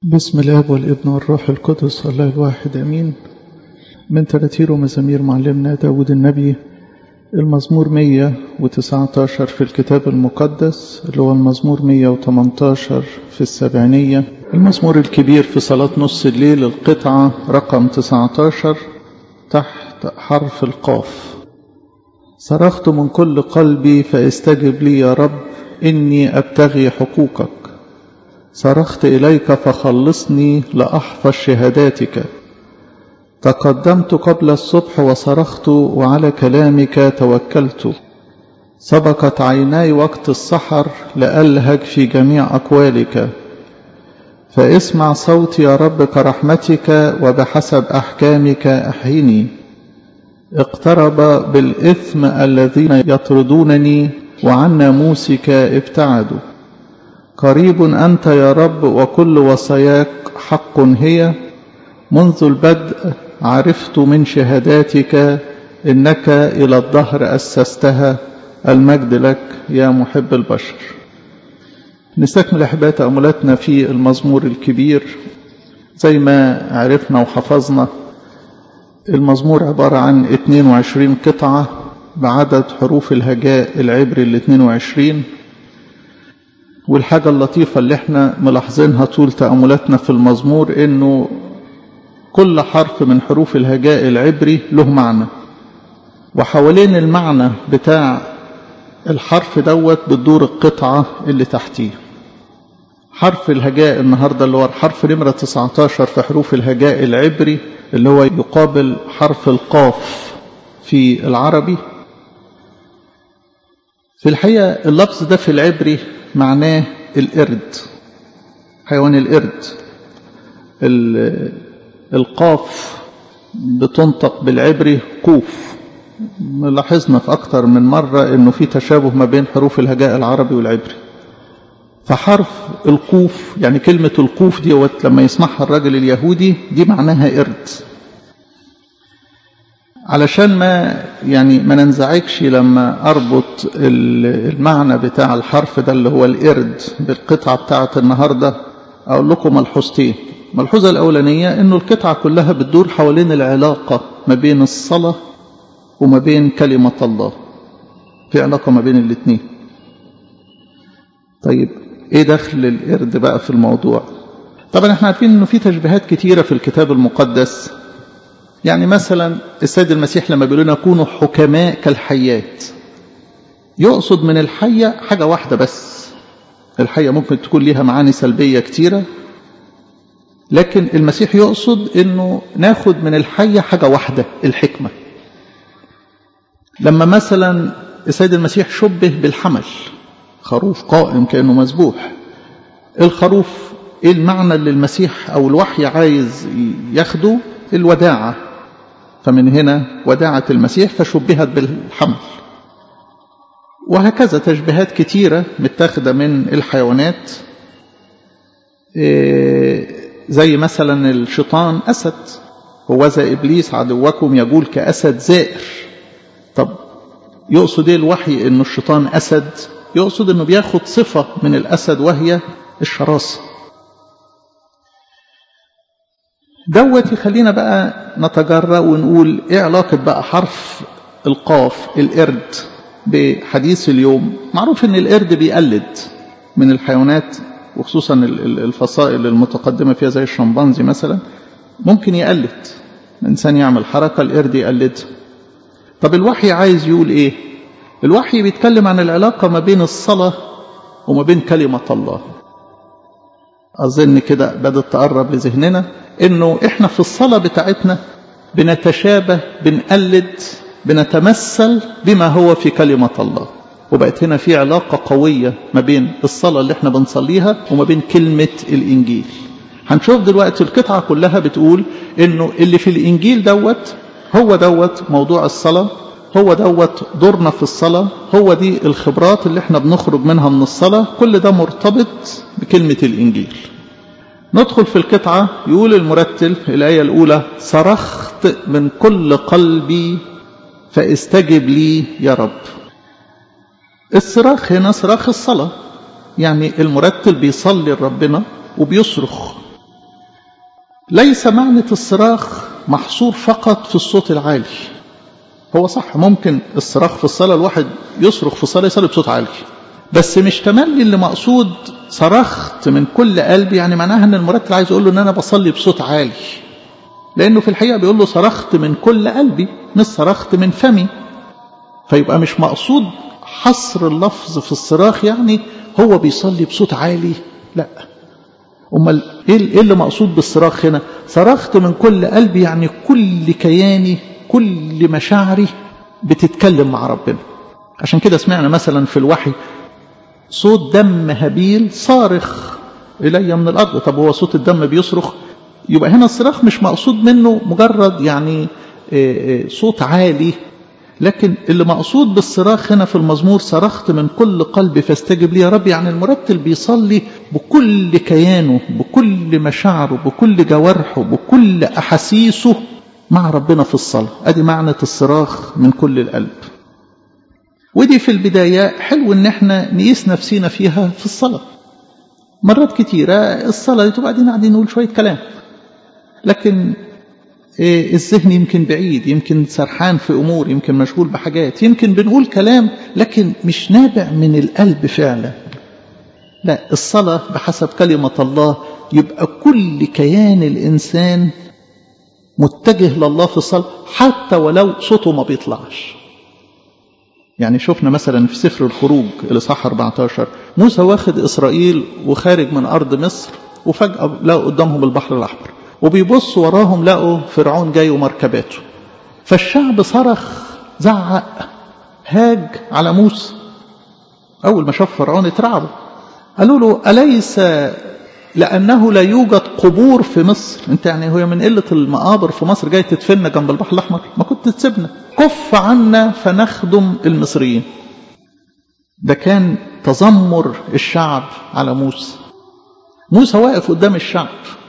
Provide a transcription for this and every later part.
بسم الاب والابن والروح القدس الله الواحد امين من تراتير ومزامير معلمنا داود النبي المزمور 119 في الكتاب المقدس اللي هو المزمور 118 في السبعينية المزمور الكبير في صلاة نص الليل القطعة رقم 19 تحت حرف القاف صرخت من كل قلبي فاستجب لي يا رب إني أبتغي حقوقك صرخت إليك فخلصني لأحفظ شهاداتك تقدمت قبل الصبح وصرخت وعلى كلامك توكلت سبقت عيناي وقت السحر لألهج في جميع أقوالك فاسمع صوتي يا رب كرحمتك وبحسب أحكامك أحيني اقترب بالإثم الذين يطردونني وعن ناموسك ابتعدوا قريب أنت يا رب وكل وصاياك حق هي منذ البدء عرفت من شهاداتك إنك إلى الدهر أسستها المجد لك يا محب البشر نستكمل أحباء تأملاتنا في المزمور الكبير زي ما عرفنا وحفظنا المزمور عبارة عن 22 قطعة بعدد حروف الهجاء العبري ال 22 والحاجة اللطيفة اللي احنا ملاحظينها طول تأملاتنا في المزمور انه كل حرف من حروف الهجاء العبري له معنى وحوالين المعنى بتاع الحرف دوت بتدور القطعة اللي تحتيه حرف الهجاء النهاردة اللي هو الحرف نمرة 19 في حروف الهجاء العبري اللي هو يقابل حرف القاف في العربي في الحقيقة اللفظ ده في العبري معناه القرد حيوان القرد القاف بتنطق بالعبري قوف لاحظنا في أكتر من مرة أنه في تشابه ما بين حروف الهجاء العربي والعبري فحرف القوف يعني كلمة القوف دي لما يسمعها الراجل اليهودي دي معناها قرد علشان ما يعني ما ننزعجش لما اربط المعنى بتاع الحرف ده اللي هو القرد بالقطعه بتاعه النهارده اقول لكم ملحوظتين الملحوظه الاولانيه انه القطعه كلها بتدور حوالين العلاقه ما بين الصلاه وما بين كلمه الله في علاقه ما بين الاثنين طيب ايه دخل القرد بقى في الموضوع طبعا احنا عارفين انه في تشبيهات كتيره في الكتاب المقدس يعني مثلا السيد المسيح لما بيقول لنا كونوا حكماء كالحيات يقصد من الحية حاجة واحدة بس الحية ممكن تكون ليها معاني سلبية كتيرة لكن المسيح يقصد انه ناخد من الحية حاجة واحدة الحكمة لما مثلا السيد المسيح شبه بالحمل خروف قائم كأنه مذبوح الخروف ايه المعنى اللي المسيح او الوحي عايز ياخده الوداعة فمن هنا وداعة المسيح فشبهت بالحمل وهكذا تشبيهات كتيرة متاخدة من الحيوانات زي مثلا الشيطان أسد ووذا إبليس عدوكم يقول كأسد زائر طب يقصد ايه الوحي انه الشيطان أسد يقصد انه بياخد صفة من الأسد وهي الشراسة دوت يخلينا بقى نتجرأ ونقول ايه علاقة بقى حرف القاف القرد بحديث اليوم معروف ان القرد بيقلد من الحيوانات وخصوصا الفصائل المتقدمة فيها زي الشمبانزي مثلا ممكن يقلد الإنسان يعمل حركة القرد يقلدها طب الوحي عايز يقول ايه الوحي بيتكلم عن العلاقة ما بين الصلاة وما بين كلمة الله أظن كده بدأت تقرب لذهننا انه احنا في الصلاة بتاعتنا بنتشابه بنقلد بنتمثل بما هو في كلمة الله وبقت هنا في علاقة قوية ما بين الصلاة اللي احنا بنصليها وما بين كلمة الإنجيل هنشوف دلوقتي القطعة كلها بتقول انه اللي في الإنجيل دوت هو دوت موضوع الصلاة هو دوت دورنا في الصلاة هو دي الخبرات اللي احنا بنخرج منها من الصلاة كل ده مرتبط بكلمة الإنجيل ندخل في القطعة يقول المرتل الآية الأولى صرخت من كل قلبي فاستجب لي يا رب الصراخ هنا صراخ الصلاة يعني المرتل بيصلي لربنا وبيصرخ ليس معنى الصراخ محصور فقط في الصوت العالي هو صح ممكن الصراخ في الصلاة الواحد يصرخ في الصلاة يصلي بصوت عالي بس مش تملي اللي مقصود صرخت من كل قلبي يعني معناها ان المرتل عايز يقول له ان انا بصلي بصوت عالي لانه في الحقيقة بيقول له صرخت من كل قلبي مش صرخت من فمي فيبقى مش مقصود حصر اللفظ في الصراخ يعني هو بيصلي بصوت عالي لا امال ايه اللي مقصود بالصراخ هنا صرخت من كل قلبي يعني كل كياني كل مشاعري بتتكلم مع ربنا عشان كده سمعنا مثلا في الوحي صوت دم هابيل صارخ إلي من الأرض طب هو صوت الدم بيصرخ يبقى هنا الصراخ مش مقصود منه مجرد يعني صوت عالي لكن اللي مقصود بالصراخ هنا في المزمور صرخت من كل قلبي فاستجب لي يا رب يعني المرتل بيصلي بكل كيانه بكل مشاعره بكل جوارحه بكل أحاسيسه مع ربنا في الصلاة ادي معنى الصراخ من كل القلب ودي في البداية حلو ان احنا نقيس نفسينا فيها في الصلاة مرات كتيرة الصلاة دي وبعدين قاعدين نقول شوية كلام لكن إيه الذهن يمكن بعيد يمكن سرحان في أمور يمكن مشغول بحاجات يمكن بنقول كلام لكن مش نابع من القلب فعلا لا الصلاة بحسب كلمة الله يبقى كل كيان الإنسان متجه لله في الصلاة حتى ولو صوته ما بيطلعش يعني شفنا مثلا في سفر الخروج الإصحاح 14 موسى واخد إسرائيل وخارج من أرض مصر وفجأة لقوا قدامهم البحر الأحمر وبيبصوا وراهم لقوا فرعون جاي ومركباته فالشعب صرخ زعق هاج على موسى أول ما شاف فرعون اترعبوا قالوا له أليس لأنه لا يوجد قبور في مصر أنت يعني هو من قلة المقابر في مصر جاي تدفننا جنب البحر الأحمر ما كنت تسيبنا كف عنا فنخدم المصريين ده كان تذمر الشعب على موسى موسى واقف قدام الشعب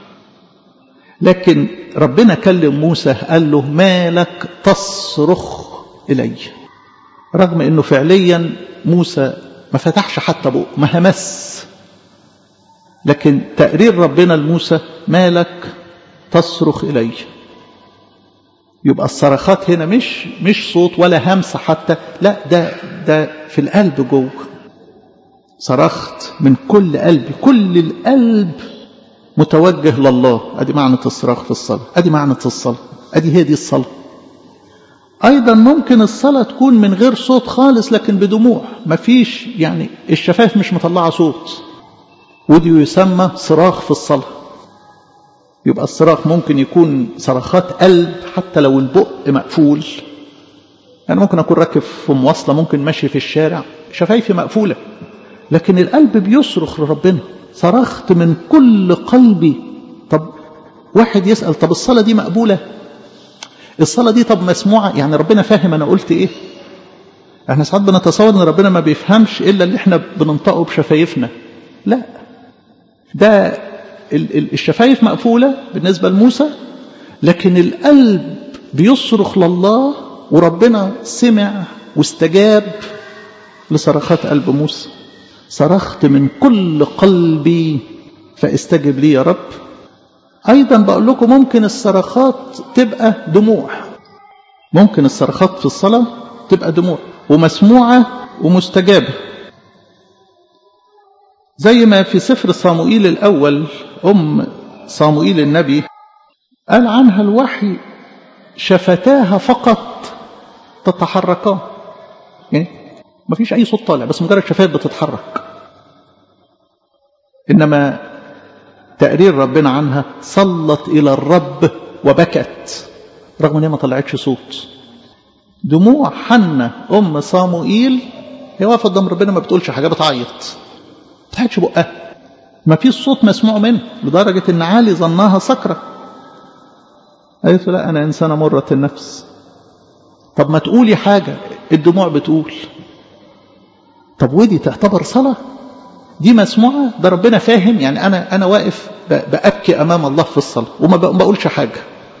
لكن ربنا كلم موسى قال له مالك تصرخ إلي رغم أنه فعليا موسى ما فتحش حتى بقه ما همس لكن تقرير ربنا لموسى مالك تصرخ إلي يبقى الصرخات هنا مش مش صوت ولا همسة حتى لا ده ده في القلب جوه صرخت من كل قلبي كل القلب متوجه لله ادي معنى الصراخ في الصلاة ادي معنى الصلاة ادي هي دي الصلاة ايضا ممكن الصلاة تكون من غير صوت خالص لكن بدموع مفيش يعني الشفايف مش مطلعة صوت ودي يسمى صراخ في الصلاة يبقى الصراخ ممكن يكون صرخات قلب حتى لو البق مقفول يعني ممكن أكون راكب في مواصلة ممكن ماشي في الشارع شفايفي مقفولة لكن القلب بيصرخ لربنا صرخت من كل قلبي طب واحد يسأل طب الصلاة دي مقبولة الصلاة دي طب مسموعة يعني ربنا فاهم أنا قلت إيه احنا ساعات بنتصور ان ربنا ما بيفهمش الا اللي احنا بننطقه بشفايفنا لا ده الشفايف مقفولة بالنسبة لموسى لكن القلب بيصرخ لله وربنا سمع واستجاب لصرخات قلب موسى صرخت من كل قلبي فاستجب لي يا رب أيضا بقول لكم ممكن الصرخات تبقى دموع ممكن الصرخات في الصلاة تبقى دموع ومسموعة ومستجابة زي ما في سفر صاموئيل الأول أم صاموئيل النبي قال عنها الوحي شفتاها فقط تتحركان يعني ما فيش أي صوت طالع بس مجرد شفايف بتتحرك إنما تقرير ربنا عنها صلت إلى الرب وبكت رغم ان هي ما طلعتش صوت دموع حنة أم صاموئيل هي واقفة قدام ربنا ما بتقولش حاجة بتعيط ما بتحكش بقها ما فيش صوت مسموع منه لدرجة إن علي ظنها سكرة قالت له لا أنا إنسانة مرة النفس طب ما تقولي حاجة الدموع بتقول طب ودي تعتبر صلاة دي مسموعة ده ربنا فاهم يعني أنا أنا واقف بأبكي أمام الله في الصلاة وما بقولش حاجة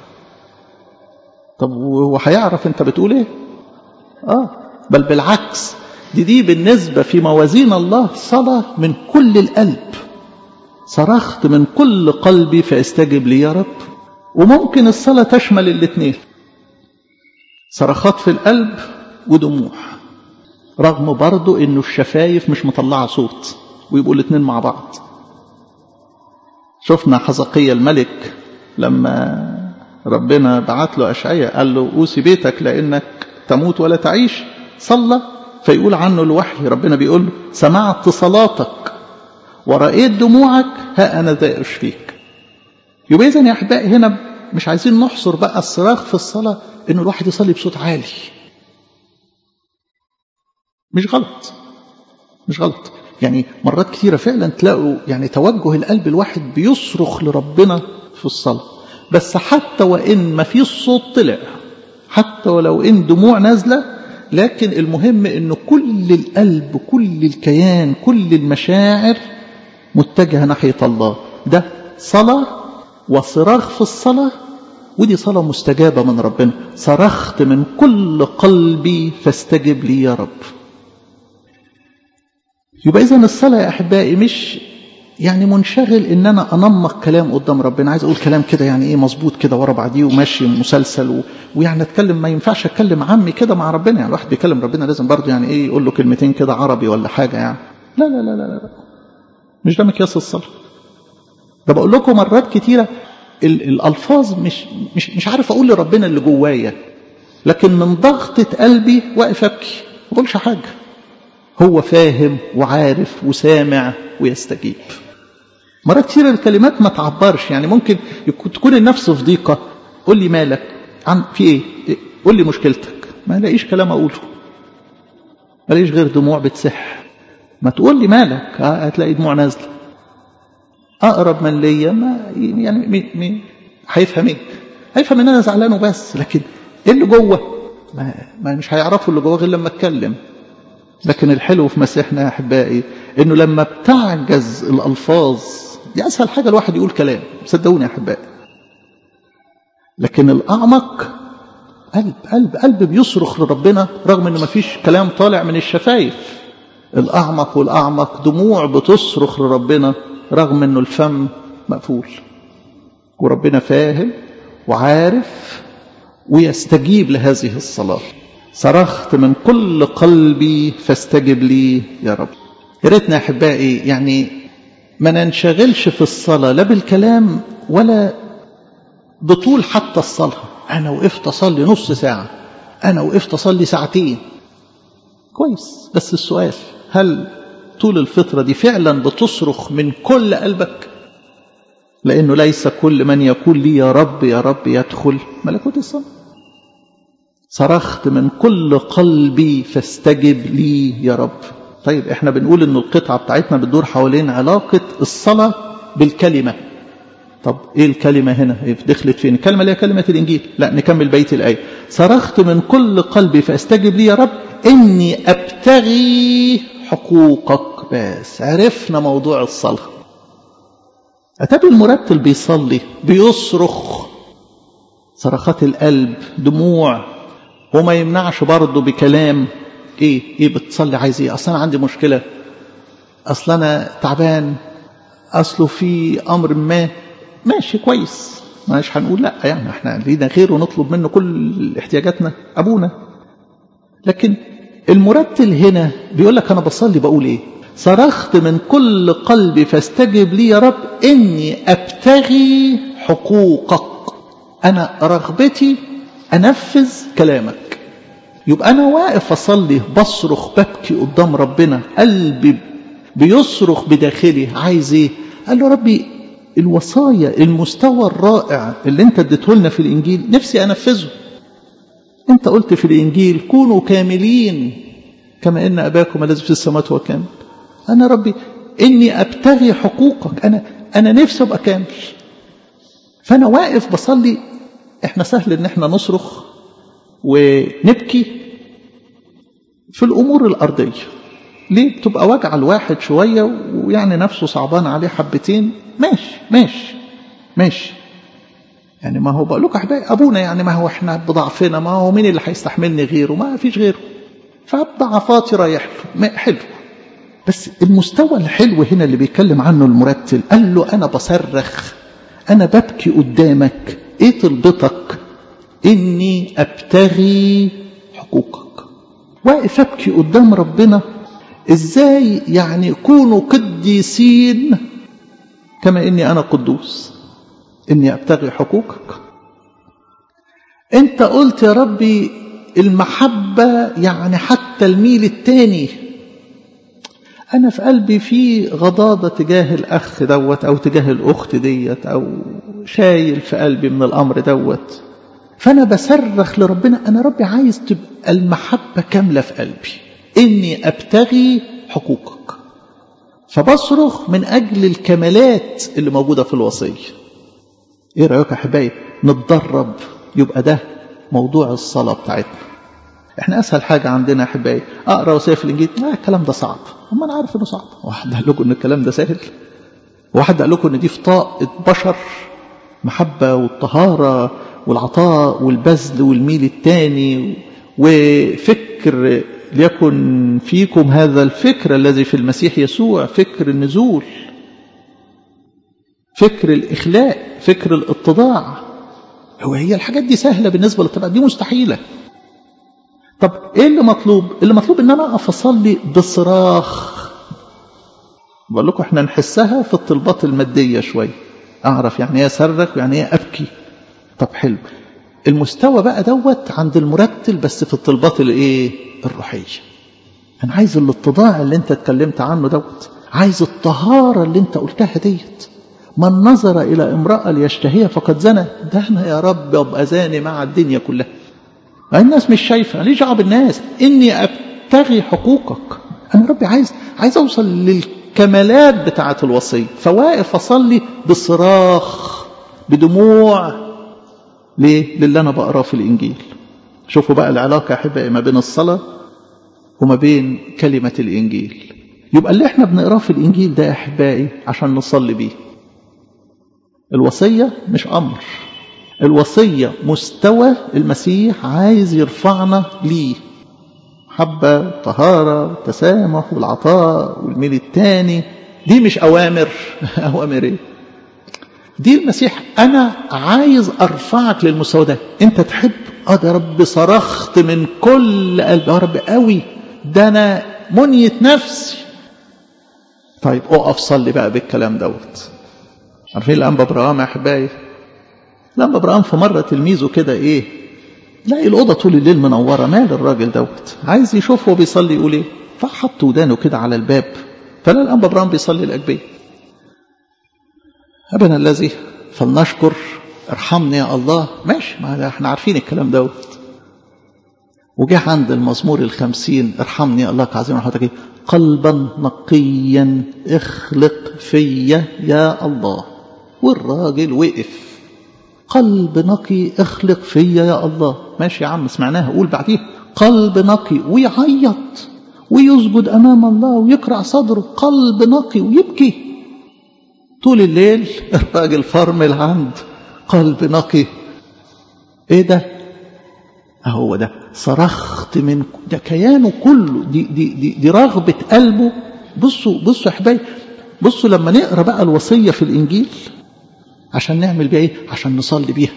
طب وهيعرف أنت بتقول إيه؟ آه بل بالعكس دي دي بالنسبة في موازين الله صلاة من كل القلب صرخت من كل قلبي فاستجب لي يا رب وممكن الصلاة تشمل الاثنين صرخات في القلب ودموع رغم برضو انه الشفايف مش مطلعة صوت ويبقوا الاثنين مع بعض شفنا حزقية الملك لما ربنا بعت له أشعية قال له أوصي بيتك لأنك تموت ولا تعيش صلى فيقول عنه الوحي ربنا بيقول له سمعت صلاتك ورأيت دموعك ها أنا ذا أشفيك يبقى إذن يا أحبائي هنا مش عايزين نحصر بقى الصراخ في الصلاة إنه الواحد يصلي بصوت عالي مش غلط مش غلط يعني مرات كثيرة فعلا تلاقوا يعني توجه القلب الواحد بيصرخ لربنا في الصلاة بس حتى وإن ما فيش صوت طلع حتى ولو إن دموع نازلة لكن المهم إنه كل القلب كل الكيان كل المشاعر متجهة ناحية الله ده صلاة وصراخ في الصلاة ودي صلاة مستجابة من ربنا صرخت من كل قلبي فاستجب لي يا رب يبقى إذا الصلاة يا أحبائي مش يعني منشغل ان انا انمق كلام قدام ربنا عايز اقول كلام كده يعني ايه مظبوط كده ورا بعضيه وماشي مسلسل و... ويعني اتكلم ما ينفعش اتكلم عمي كده مع ربنا يعني الواحد بيكلم ربنا لازم برضه يعني ايه يقول له كلمتين كده عربي ولا حاجه يعني لا لا لا لا لا مش ده مقياس الصلاه ده بقول لكم مرات كتيره ال... الالفاظ مش مش مش عارف اقول لربنا اللي جوايا لكن من ضغطه قلبي واقف ابكي ما بقولش حاجه هو فاهم وعارف وسامع ويستجيب مرات كتير الكلمات ما تعبرش يعني ممكن تكون النفس في ضيقه قول لي مالك عن في ايه قول لي مشكلتك ما لاقيش كلام اقوله ما لاقيش غير دموع بتسح ما تقول لي مالك هتلاقي دموع نازله اقرب من ليا ما يعني مي مي هيفهم ايه هيفهم ان انا زعلان وبس لكن ايه اللي جوه ما, ما مش هيعرفوا اللي جوه غير لما اتكلم لكن الحلو في مسيحنا يا احبائي انه لما بتعجز الالفاظ دي اسهل حاجه الواحد يقول كلام صدقوني يا احبائي لكن الاعمق قلب قلب قلب بيصرخ لربنا رغم ان مفيش كلام طالع من الشفايف الاعمق والاعمق دموع بتصرخ لربنا رغم انه الفم مقفول وربنا فاهم وعارف ويستجيب لهذه الصلاه صرخت من كل قلبي فاستجب لي يا رب يا ريتنا احبائي يعني ما ننشغلش في الصلاه لا بالكلام ولا بطول حتى الصلاه انا وقفت اصلي نص ساعه انا وقفت اصلي ساعتين كويس بس السؤال هل طول الفتره دي فعلا بتصرخ من كل قلبك لانه ليس كل من يقول لي يا رب يا رب يدخل ملكوت السماء صرخت من كل قلبي فاستجب لي يا رب طيب احنا بنقول ان القطعة بتاعتنا بتدور حوالين علاقة الصلاة بالكلمة طب ايه الكلمة هنا دخلت فين الكلمة اللي هي كلمة الانجيل لا نكمل بيت الاية صرخت من كل قلبي فاستجب لي يا رب اني ابتغي حقوقك بس عرفنا موضوع الصلاة اتابع المرتل بيصلي بيصرخ صرخات القلب دموع وما يمنعش برضه بكلام ايه ايه بتصلي عايز ايه اصل انا عندي مشكله اصل انا تعبان اصله في امر ما ماشي كويس مش هنقول لا يعني احنا لينا خير ونطلب منه كل احتياجاتنا ابونا لكن المرتل هنا بيقول لك انا بصلي بقول ايه صرخت من كل قلبي فاستجب لي يا رب اني ابتغي حقوقك انا رغبتي انفذ كلامك يبقى انا واقف اصلي بصرخ ببكي قدام ربنا قلبي بيصرخ بداخلي عايز ايه قال له ربي الوصايا المستوى الرائع اللي انت اديته لنا في الانجيل نفسي انفذه انت قلت في الانجيل كونوا كاملين كما ان اباكم الذي في السماوات هو كامل انا ربي اني ابتغي حقوقك انا انا نفسي ابقى كامل فانا واقف بصلي احنا سهل ان احنا نصرخ ونبكي في الامور الارضيه ليه بتبقى وجع الواحد شويه ويعني نفسه صعبان عليه حبتين ماشي ماشي ماشي يعني ما هو بقول لكم احبائي ابونا يعني ما هو احنا بضعفنا ما هو مين اللي هيستحملني غيره ما فيش غيره فبضعفاتي رايح له حلو بس المستوى الحلو هنا اللي بيتكلم عنه المرتل قال له انا بصرخ انا ببكي قدامك ايه طلبتك اني ابتغي حقوقك واقف ابكي قدام ربنا ازاي يعني كونوا قديسين كما اني انا قدوس اني ابتغي حقوقك انت قلت يا ربي المحبة يعني حتى الميل التاني أنا في قلبي في غضاضة تجاه الأخ دوت أو تجاه الأخت ديت أو شايل في قلبي من الأمر دوت فأنا بصرخ لربنا أنا ربي عايز تبقى المحبة كاملة في قلبي إني أبتغي حقوقك فبصرخ من أجل الكمالات اللي موجودة في الوصية إيه رأيك يا أحبائي نتدرب يبقى ده موضوع الصلاة بتاعتنا احنا اسهل حاجة عندنا يا احبائي اقرا وصيه في الانجيل لا الكلام ده صعب اما انا عارف انه صعب واحد قال لكم ان الكلام ده سهل واحد قال لكم ان دي في طاقة بشر محبة والطهارة والعطاء والبذل والميل التاني وفكر ليكن فيكم هذا الفكر الذي في المسيح يسوع فكر النزول فكر الإخلاء فكر الاتضاع هو هي الحاجات دي سهلة بالنسبة للطبيعة دي مستحيلة طب ايه اللي مطلوب اللي مطلوب ان انا اقف اصلي بصراخ بقول لكم احنا نحسها في الطلبات المادية شوية اعرف يعني ايه اصرخ ويعني ايه ابكي طب حلو المستوى بقى دوت عند المرتل بس في الطلبات الايه الروحية انا عايز الاتضاع اللي انت اتكلمت عنه دوت عايز الطهارة اللي انت قلتها ديت من نظر إلى امرأة ليشتهيها فقد زنى ده أنا يا رب أبقى زاني مع الدنيا كلها الناس مش شايفة ليه دعوه بالناس إني أبتغي حقوقك أنا ربي عايز عايز أوصل للكمالات بتاعة الوصية فواقف أصلي بصراخ بدموع ليه؟ للي أنا بقراه في الإنجيل شوفوا بقى العلاقة يا أحبائي ما بين الصلاة وما بين كلمة الإنجيل يبقى اللي احنا بنقراه في الإنجيل ده يا أحبائي عشان نصلي بيه الوصية مش أمر الوصية مستوى المسيح عايز يرفعنا ليه محبة طهارة تسامح والعطاء والميل التاني دي مش أوامر أوامر إيه دي المسيح أنا عايز أرفعك للمستوى ده أنت تحب آه ده رب صرخت من كل قلب يا رب قوي ده أنا منية نفسي طيب أقف صلي بقى بالكلام دوت عارفين الأنبا إبراهيم يا أحبائي الأنبا إبراهيم في مرة تلميذه كده إيه لاقي الأوضة طول الليل منورة مال الراجل دوت عايز يشوف هو بيصلي يقول إيه فحط ودانه كده على الباب فلا الأنبا إبراهيم بيصلي الأجبية أبنا الذي فلنشكر ارحمني يا الله ماشي ما احنا عارفين الكلام دوت وجه عند المزمور الخمسين ارحمني يا الله عظيم رحمتك قلبا نقيا اخلق فيا يا الله والراجل وقف قلب نقي اخلق فيا يا الله ماشي يا عم سمعناها قول بعديها قلب نقي ويعيط ويسجد امام الله ويقرع صدره قلب نقي ويبكي طول الليل الراجل فرمل عند قلب نقي ايه ده اهو ده صرخت من ده كيانه كله دي, دي, دي, دي رغبة قلبه بصوا بصوا يا حبايبي بصوا لما نقرا بقى الوصية في الإنجيل عشان نعمل بيها ايه عشان نصلي بيها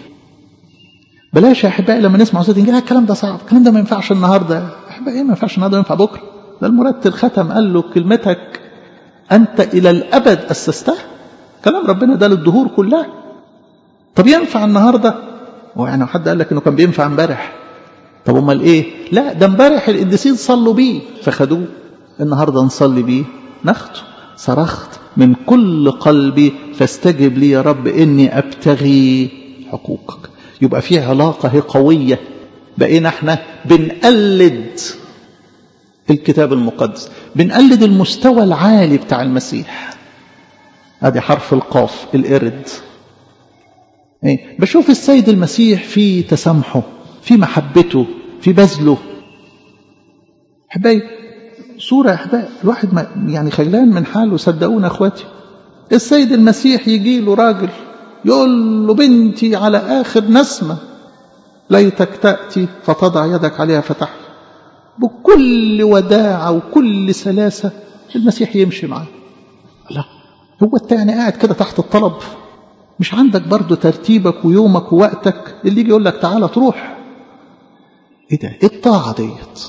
بلاش يا احبائي لما نسمع وصيه الانجيل الكلام ده صعب الكلام ده ما ينفعش النهارده احبائي ما ينفعش النهارده ينفع بكره ده المرتل ختم قال له كلمتك انت الى الابد اسستها كلام ربنا ده للدهور كلها طب ينفع النهارده هو يعني حد قال لك انه كان بينفع امبارح طب امال ايه لا ده امبارح القديسين صلوا بيه فخدوه النهارده نصلي بيه ناخده صرخت من كل قلبي فاستجب لي يا رب اني ابتغي حقوقك يبقى في علاقه هي قويه بقينا احنا بنقلد الكتاب المقدس بنقلد المستوى العالي بتاع المسيح ادي حرف القاف القرد ايه بشوف السيد المسيح في تسامحه في محبته في بذله احبائي صورة احبائي الواحد ما يعني خجلان من حاله صدقونا اخواتي السيد المسيح يجي له راجل يقول له بنتي على اخر نسمة ليتك تأتي فتضع يدك عليها فتحيا بكل وداعة وكل سلاسة المسيح يمشي معاه لا هو التاني قاعد كده تحت الطلب مش عندك برضو ترتيبك ويومك ووقتك اللي يجي يقول لك تعالى تروح ايه ده ايه الطاعة ديت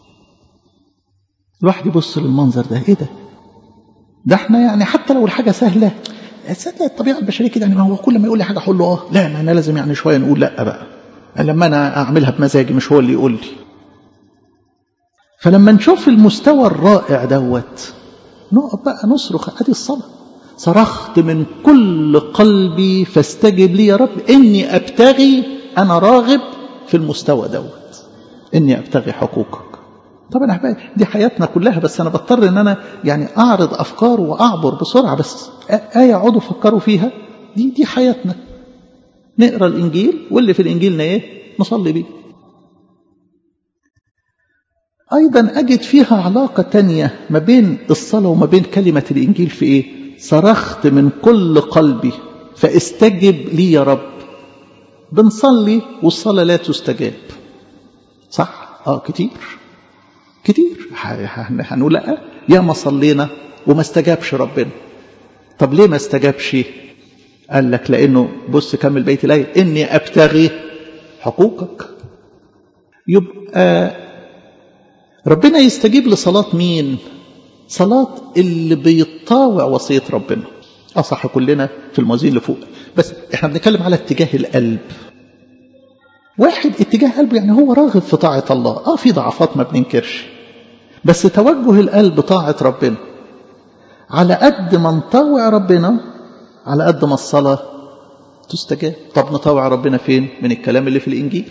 الواحد يبص للمنظر ده ايه ده ده احنا يعني حتى لو الحاجة سهلة تصدق الطبيعة البشرية كده يعني ما هو كل ما يقول لي حاجة اقول له اه لا ما انا لازم يعني شوية نقول لا بقى لما انا اعملها بمزاجي مش هو اللي يقول لي فلما نشوف المستوى الرائع دوت نقف بقى نصرخ ادي الصلاة صرخت من كل قلبي فاستجب لي يا رب اني ابتغي انا راغب في المستوى دوت اني ابتغي حقوقك طبعا احبائي دي حياتنا كلها بس انا بضطر ان انا يعني اعرض افكار واعبر بسرعه بس ايه اقعدوا فكروا فيها دي دي حياتنا نقرا الانجيل واللي في الانجيل ايه نصلي بيه ايضا اجد فيها علاقه تانية ما بين الصلاه وما بين كلمه الانجيل في ايه صرخت من كل قلبي فاستجب لي يا رب بنصلي والصلاه لا تستجاب صح اه كتير كتير هنقول لا يا ما صلينا وما استجابش ربنا طب ليه ما استجابش قال لك لانه بص كمل بيت الايه اني ابتغي حقوقك يبقى ربنا يستجيب لصلاه مين صلاه اللي بيطاوع وصيه ربنا اصح كلنا في الموازين اللي فوق بس احنا بنتكلم على اتجاه القلب واحد اتجاه قلبه يعني هو راغب في طاعه الله اه في ضعفات ما بننكرش بس توجه القلب طاعة ربنا على قد ما نطوع ربنا على قد ما الصلاة تستجاب طب نطوع ربنا فين من الكلام اللي في الإنجيل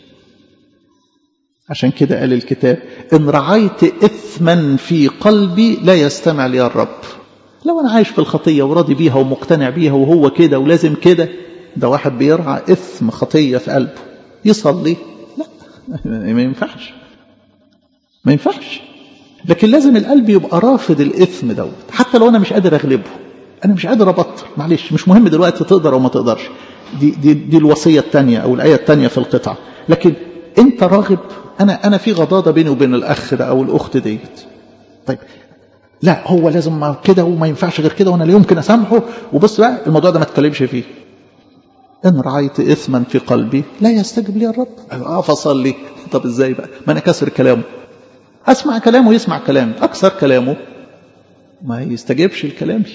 عشان كده قال الكتاب إن رعيت إثما في قلبي لا يستمع لي الرب لو أنا عايش في الخطية وراضي بيها ومقتنع بيها وهو كده ولازم كده ده واحد بيرعى إثم خطية في قلبه يصلي لا ما ينفعش ما ينفعش لكن لازم القلب يبقى رافض الاثم دوت حتى لو انا مش قادر اغلبه انا مش قادر ابطل معلش مش مهم دلوقتي تقدر او ما تقدرش دي دي دي الوصيه الثانيه او الايه الثانيه في القطعه لكن انت راغب انا انا في غضاضه بيني وبين الاخ ده او الاخت ديت طيب لا هو لازم كده وما ينفعش غير كده وانا لا يمكن اسامحه وبص بقى الموضوع ده ما تتكلمش فيه ان رايت اثما في قلبي لا يستجب لي الرب اقف اصلي طب ازاي بقى ما انا كسر كلامه اسمع كلامه يسمع كلامي اكثر كلامه ما يستجيبش لكلامي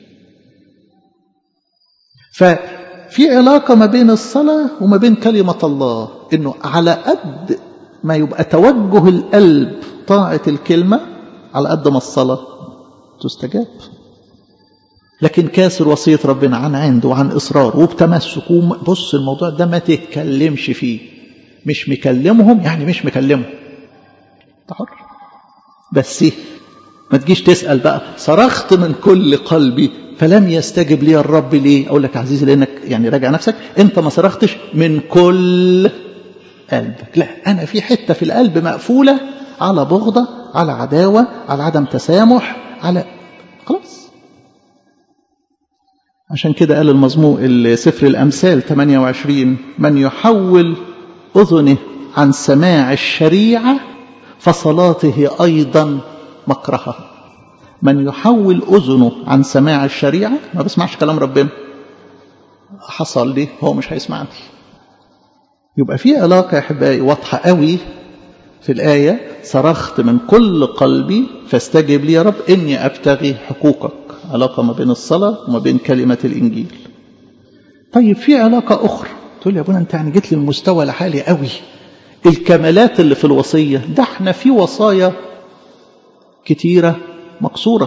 ففي علاقة ما بين الصلاة وما بين كلمة الله انه على قد ما يبقى توجه القلب طاعة الكلمة على قد ما الصلاة تستجاب لكن كاسر وصية ربنا عن عند وعن إصرار وبتمسك بص الموضوع ده ما تتكلمش فيه مش مكلمهم يعني مش مكلمهم حر بس ما تجيش تسأل بقى صرخت من كل قلبي فلم يستجب لي الرب ليه أقول لك عزيزي لأنك يعني راجع نفسك أنت ما صرختش من كل قلبك لا أنا في حتة في القلب مقفولة على بغضة على عداوة على عدم تسامح على خلاص عشان كده قال المزمور سفر الأمثال 28 من يحول أذنه عن سماع الشريعة فصلاته أيضا مكرهة من يحول أذنه عن سماع الشريعة ما بسمعش كلام ربنا حصل لي هو مش هيسمعني يبقى في علاقة يا أحبائي واضحة قوي في الآية صرخت من كل قلبي فاستجب لي يا رب إني أبتغي حقوقك علاقة ما بين الصلاة وما بين كلمة الإنجيل طيب في علاقة أخرى تقول لي يا ابونا أنت يعني جيت للمستوى العالي قوي الكمالات اللي في الوصية ده احنا في وصايا كتيرة مقصورة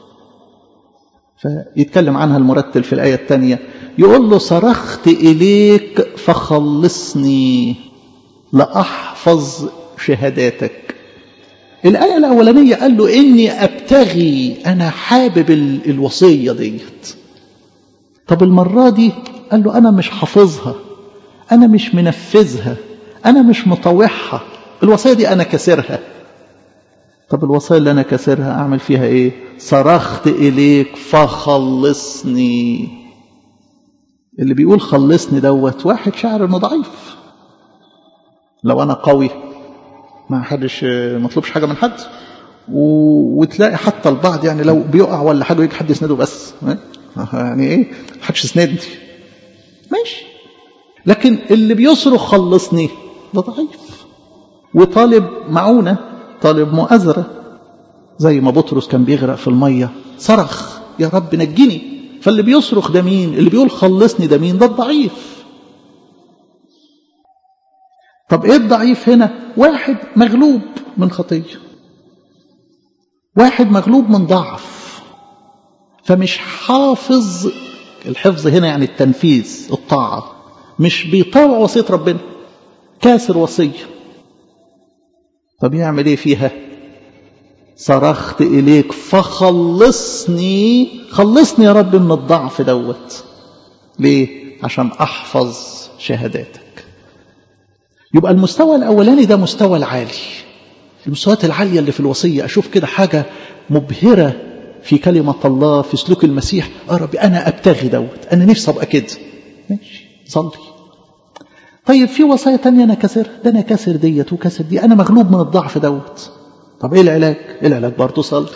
فيتكلم عنها المرتل في الآية الثانية يقول له صرخت إليك فخلصني لأحفظ شهاداتك الآية الأولانية قال له إني أبتغي أنا حابب الوصية ديت طب المرة دي قال له أنا مش حافظها أنا مش منفذها أنا مش مطوعها الوصية دي أنا كسرها طب الوصية اللي أنا كسرها أعمل فيها إيه صرخت إليك فخلصني اللي بيقول خلصني دوت واحد شعر إنه ضعيف لو أنا قوي ما حدش مطلوبش حاجة من حد و... وتلاقي حتى البعض يعني لو بيقع ولا حاجة يجي حد يسنده بس يعني ايه حدش يسندني ماشي لكن اللي بيصرخ خلصني ده ضعيف وطالب معونة طالب مؤازرة زي ما بطرس كان بيغرق في المية صرخ يا رب نجني فاللي بيصرخ ده مين اللي بيقول خلصني ده مين ده الضعيف طب ايه الضعيف هنا واحد مغلوب من خطية واحد مغلوب من ضعف فمش حافظ الحفظ هنا يعني التنفيذ الطاعة مش بيطاوع وصية ربنا كاسر وصية طب يعمل ايه فيها صرخت إليك فخلصني خلصني يا رب من الضعف دوت ليه عشان أحفظ شهاداتك يبقى المستوى الأولاني ده مستوى العالي المستويات العالية اللي في الوصية أشوف كده حاجة مبهرة في كلمة الله في سلوك المسيح يا رب أنا أبتغي دوت أنا نفسي أبقى كده ماشي صلي طيب في وصايا تانية أنا كسر ده أنا كسر ديت وكسر دي أنا مغلوب من الضعف دوت طب إيه العلاج إيه العلاج برضه صلي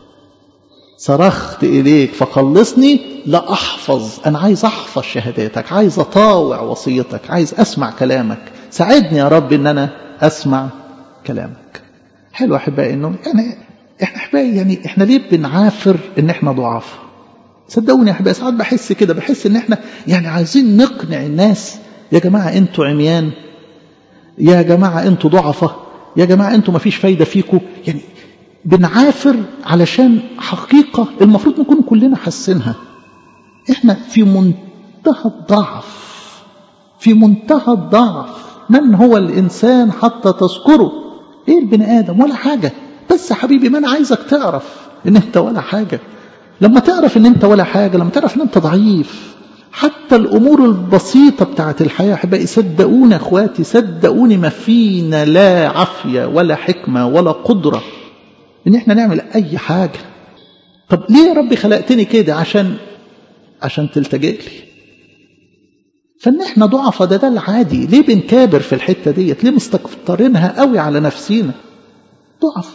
صرخت إليك فخلصني لا أحفظ أنا عايز أحفظ شهاداتك عايز أطاوع وصيتك عايز أسمع كلامك ساعدني يا رب إن أنا أسمع كلامك حلو أحبائي إنه يعني إحنا أحبائي يعني إحنا ليه بنعافر إن إحنا ضعاف صدقوني يا أحبائي ساعات بحس كده بحس إن إحنا يعني عايزين نقنع الناس يا جماعة أنتوا عميان يا جماعة أنتوا ضعفة يا جماعة أنتوا ما فيش فايدة فيكم يعني بنعافر علشان حقيقة المفروض نكون كلنا حاسينها احنا في منتهى الضعف في منتهى الضعف من هو الإنسان حتى تذكره ايه البني آدم ولا حاجة بس حبيبي ما أنا عايزك تعرف ان انت ولا حاجة لما تعرف ان انت ولا حاجة لما تعرف ان انت ضعيف حتى الأمور البسيطة بتاعت الحياة أحبائي صدقوني أخواتي صدقوني ما فينا لا عافية ولا حكمة ولا قدرة إن إحنا نعمل أي حاجة طب ليه يا ربي خلقتني كده عشان عشان تلتجئ لي فإن إحنا ضعفة ده ده العادي ليه بنكابر في الحتة ديت ليه مستكترينها قوي على نفسينا ضعف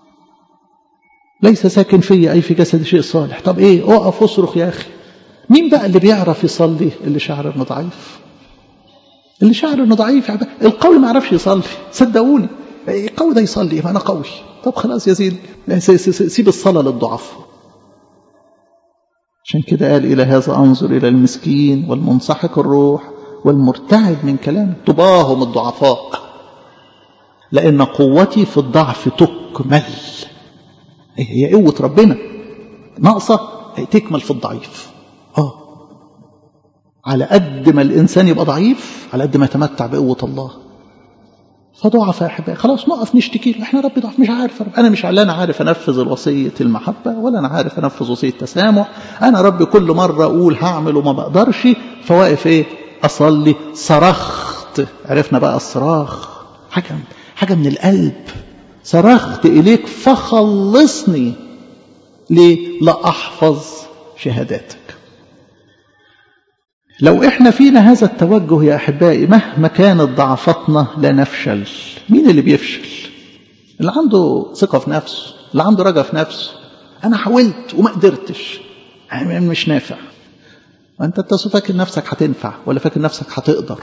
ليس ساكن في أي في جسد شيء صالح طب إيه أقف أصرخ يا أخي مين بقى اللي بيعرف يصلي اللي شعر انه ضعيف اللي شعر انه ضعيف القول ما يعرفش يصلي صدقوني القول ده يصلي ما انا قوي طب خلاص يا سيدي سيب الصلاه للضعف عشان كده قال الى هذا انظر الى المسكين والمنسحق الروح والمرتعد من كلامه طباهم الضعفاء لان قوتي في الضعف تكمل هي قوه ربنا ناقصه تكمل في الضعيف اه على قد ما الانسان يبقى ضعيف على قد ما يتمتع بقوه الله فضعف يا احبائي خلاص نقف نشتكي له احنا ربي ضعف مش عارف رب. انا مش لا انا عارف انفذ الوصيه المحبه ولا انا عارف انفذ وصيه التسامح انا ربي كل مره اقول هعمل وما بقدرش فواقف ايه اصلي صرخت عرفنا بقى الصراخ حاجه حاجه من القلب صرخت اليك فخلصني ليه لا احفظ شهاداتك لو احنا فينا هذا التوجه يا احبائي مهما كانت ضعفتنا لا نفشل مين اللي بيفشل اللي عنده ثقه في نفسه اللي عنده رجا في نفسه انا حاولت وما قدرتش مش نافع انت انت فاكر نفسك هتنفع ولا فاكر نفسك هتقدر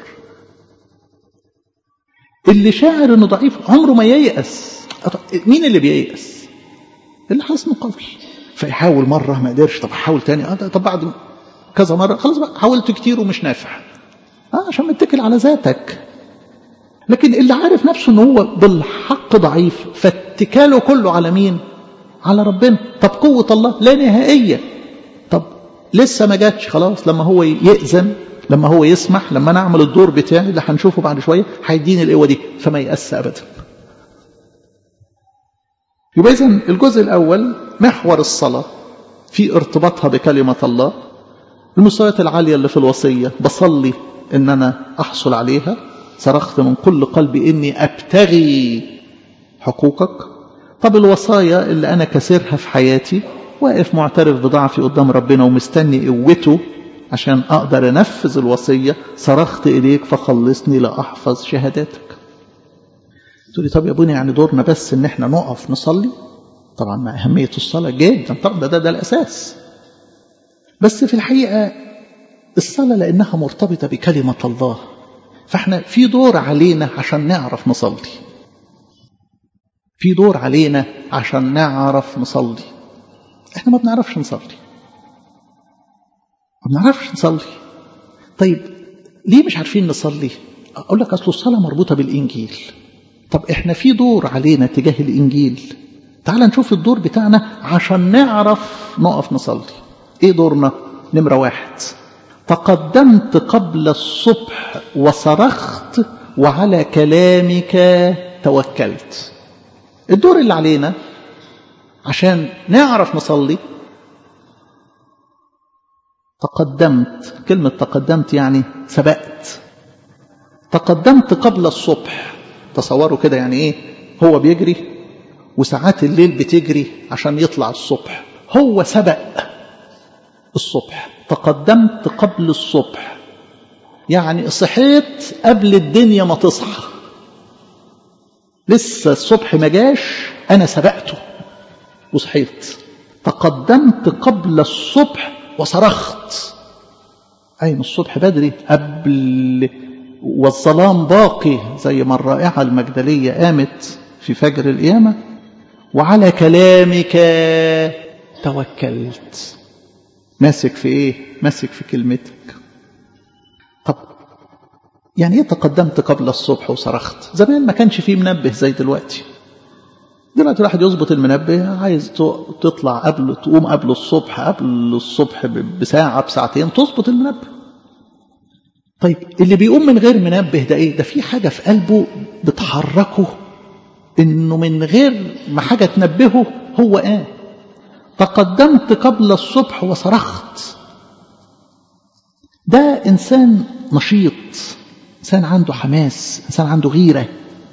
اللي شاعر انه ضعيف عمره ما ييأس مين اللي بييأس اللي حاسس انه قوي فيحاول مره ما قدرش طب حاول تاني طب بعد كذا مرة خلاص بقى حاولت كتير ومش نافع آه عشان متكل على ذاتك لكن اللي عارف نفسه ان هو بالحق ضعيف فاتكاله كله على مين على ربنا طب قوة الله لا نهائية طب لسه ما جاتش خلاص لما هو يأذن لما هو يسمح لما انا اعمل الدور بتاعي اللي هنشوفه بعد شوية هيديني القوة دي فما يأس ابدا يبقى اذا الجزء الاول محور الصلاة في ارتباطها بكلمة الله المستويات العالية اللي في الوصية بصلي ان انا احصل عليها صرخت من كل قلبي اني ابتغي حقوقك طب الوصايا اللي انا كسرها في حياتي واقف معترف بضعفي قدام ربنا ومستني قوته عشان اقدر انفذ الوصية صرخت اليك فخلصني لاحفظ شهاداتك تقولي طب يا ابونا يعني دورنا بس ان احنا نقف نصلي طبعا مع اهمية الصلاة جدا طبعا ده, ده, ده الاساس بس في الحقيقة الصلاة لأنها مرتبطة بكلمة الله فاحنا في دور علينا عشان نعرف نصلي في دور علينا عشان نعرف نصلي احنا ما بنعرفش نصلي ما بنعرفش نصلي طيب ليه مش عارفين نصلي اقول لك اصل الصلاه مربوطه بالانجيل طب احنا في دور علينا تجاه الانجيل تعال نشوف الدور بتاعنا عشان نعرف نقف نصلي ايه دورنا نمره واحد تقدمت قبل الصبح وصرخت وعلى كلامك توكلت الدور اللي علينا عشان نعرف نصلي تقدمت كلمة تقدمت يعني سبقت تقدمت قبل الصبح تصوروا كده يعني ايه هو بيجري وساعات الليل بتجري عشان يطلع الصبح هو سبق الصبح تقدمت قبل الصبح يعني صحيت قبل الدنيا ما تصحى لسه الصبح ما جاش انا سبقته وصحيت تقدمت قبل الصبح وصرخت أي من الصبح بدري قبل والظلام باقي زي ما الرائعة المجدلية قامت في فجر القيامة وعلى كلامك توكلت ماسك في ايه ماسك في كلمتك طب يعني ايه تقدمت قبل الصبح وصرخت زمان ما كانش فيه منبه زي دلوقتي دلوقتي الواحد يظبط المنبه عايز تطلع قبل تقوم قبل الصبح قبل الصبح بساعة بساعتين تظبط المنبه طيب اللي بيقوم من غير منبه ده ايه ده في حاجة في قلبه بتحركه انه من غير ما حاجة تنبهه هو قام آه. تقدمت قبل الصبح وصرخت ده انسان نشيط انسان عنده حماس انسان عنده غيره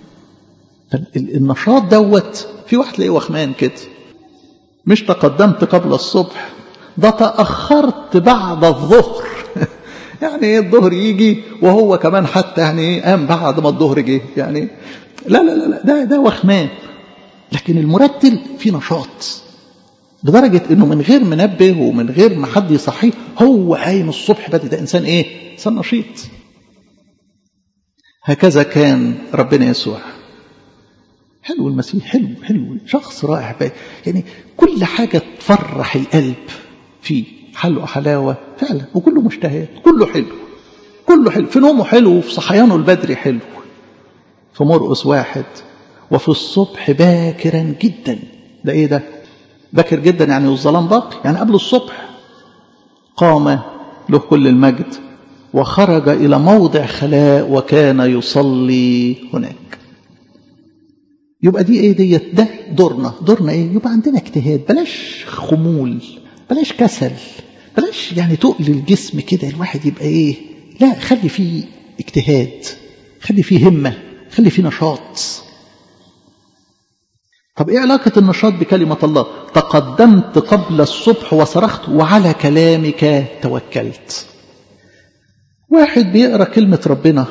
النشاط دوت في واحد تلاقيه وخمان كده مش تقدمت قبل الصبح ده تأخرت بعد الظهر يعني ايه الظهر يجي وهو كمان حتى يعني ايه قام بعد ما الظهر جه يعني لا لا لا ده ده وخمان لكن المرتل فيه نشاط لدرجة انه من غير منبه ومن غير ما حد يصحيه هو قايم الصبح بدري ده انسان ايه؟ انسان نشيط. هكذا كان ربنا يسوع. حلو المسيح حلو حلو شخص رائع بقى. يعني كل حاجة تفرح القلب فيه حلو حلاوة فعلا وكله مشتهيات كله حلو كله حلو في نومه حلو وفي صحيانه البدري حلو في مرقس واحد وفي الصبح باكرا جدا ده ايه ده باكر جدا يعني والظلام باقي يعني قبل الصبح قام له كل المجد وخرج إلى موضع خلاء وكان يصلي هناك يبقى دي ايه ديت ده دورنا دورنا ايه يبقى عندنا اجتهاد بلاش خمول بلاش كسل بلاش يعني تقل الجسم كده الواحد يبقى ايه لا خلي فيه اجتهاد خلي فيه همة خلي فيه نشاط طب ايه علاقة النشاط بكلمة الله تقدمت قبل الصبح وصرخت وعلى كلامك توكلت واحد بيقرأ كلمة ربنا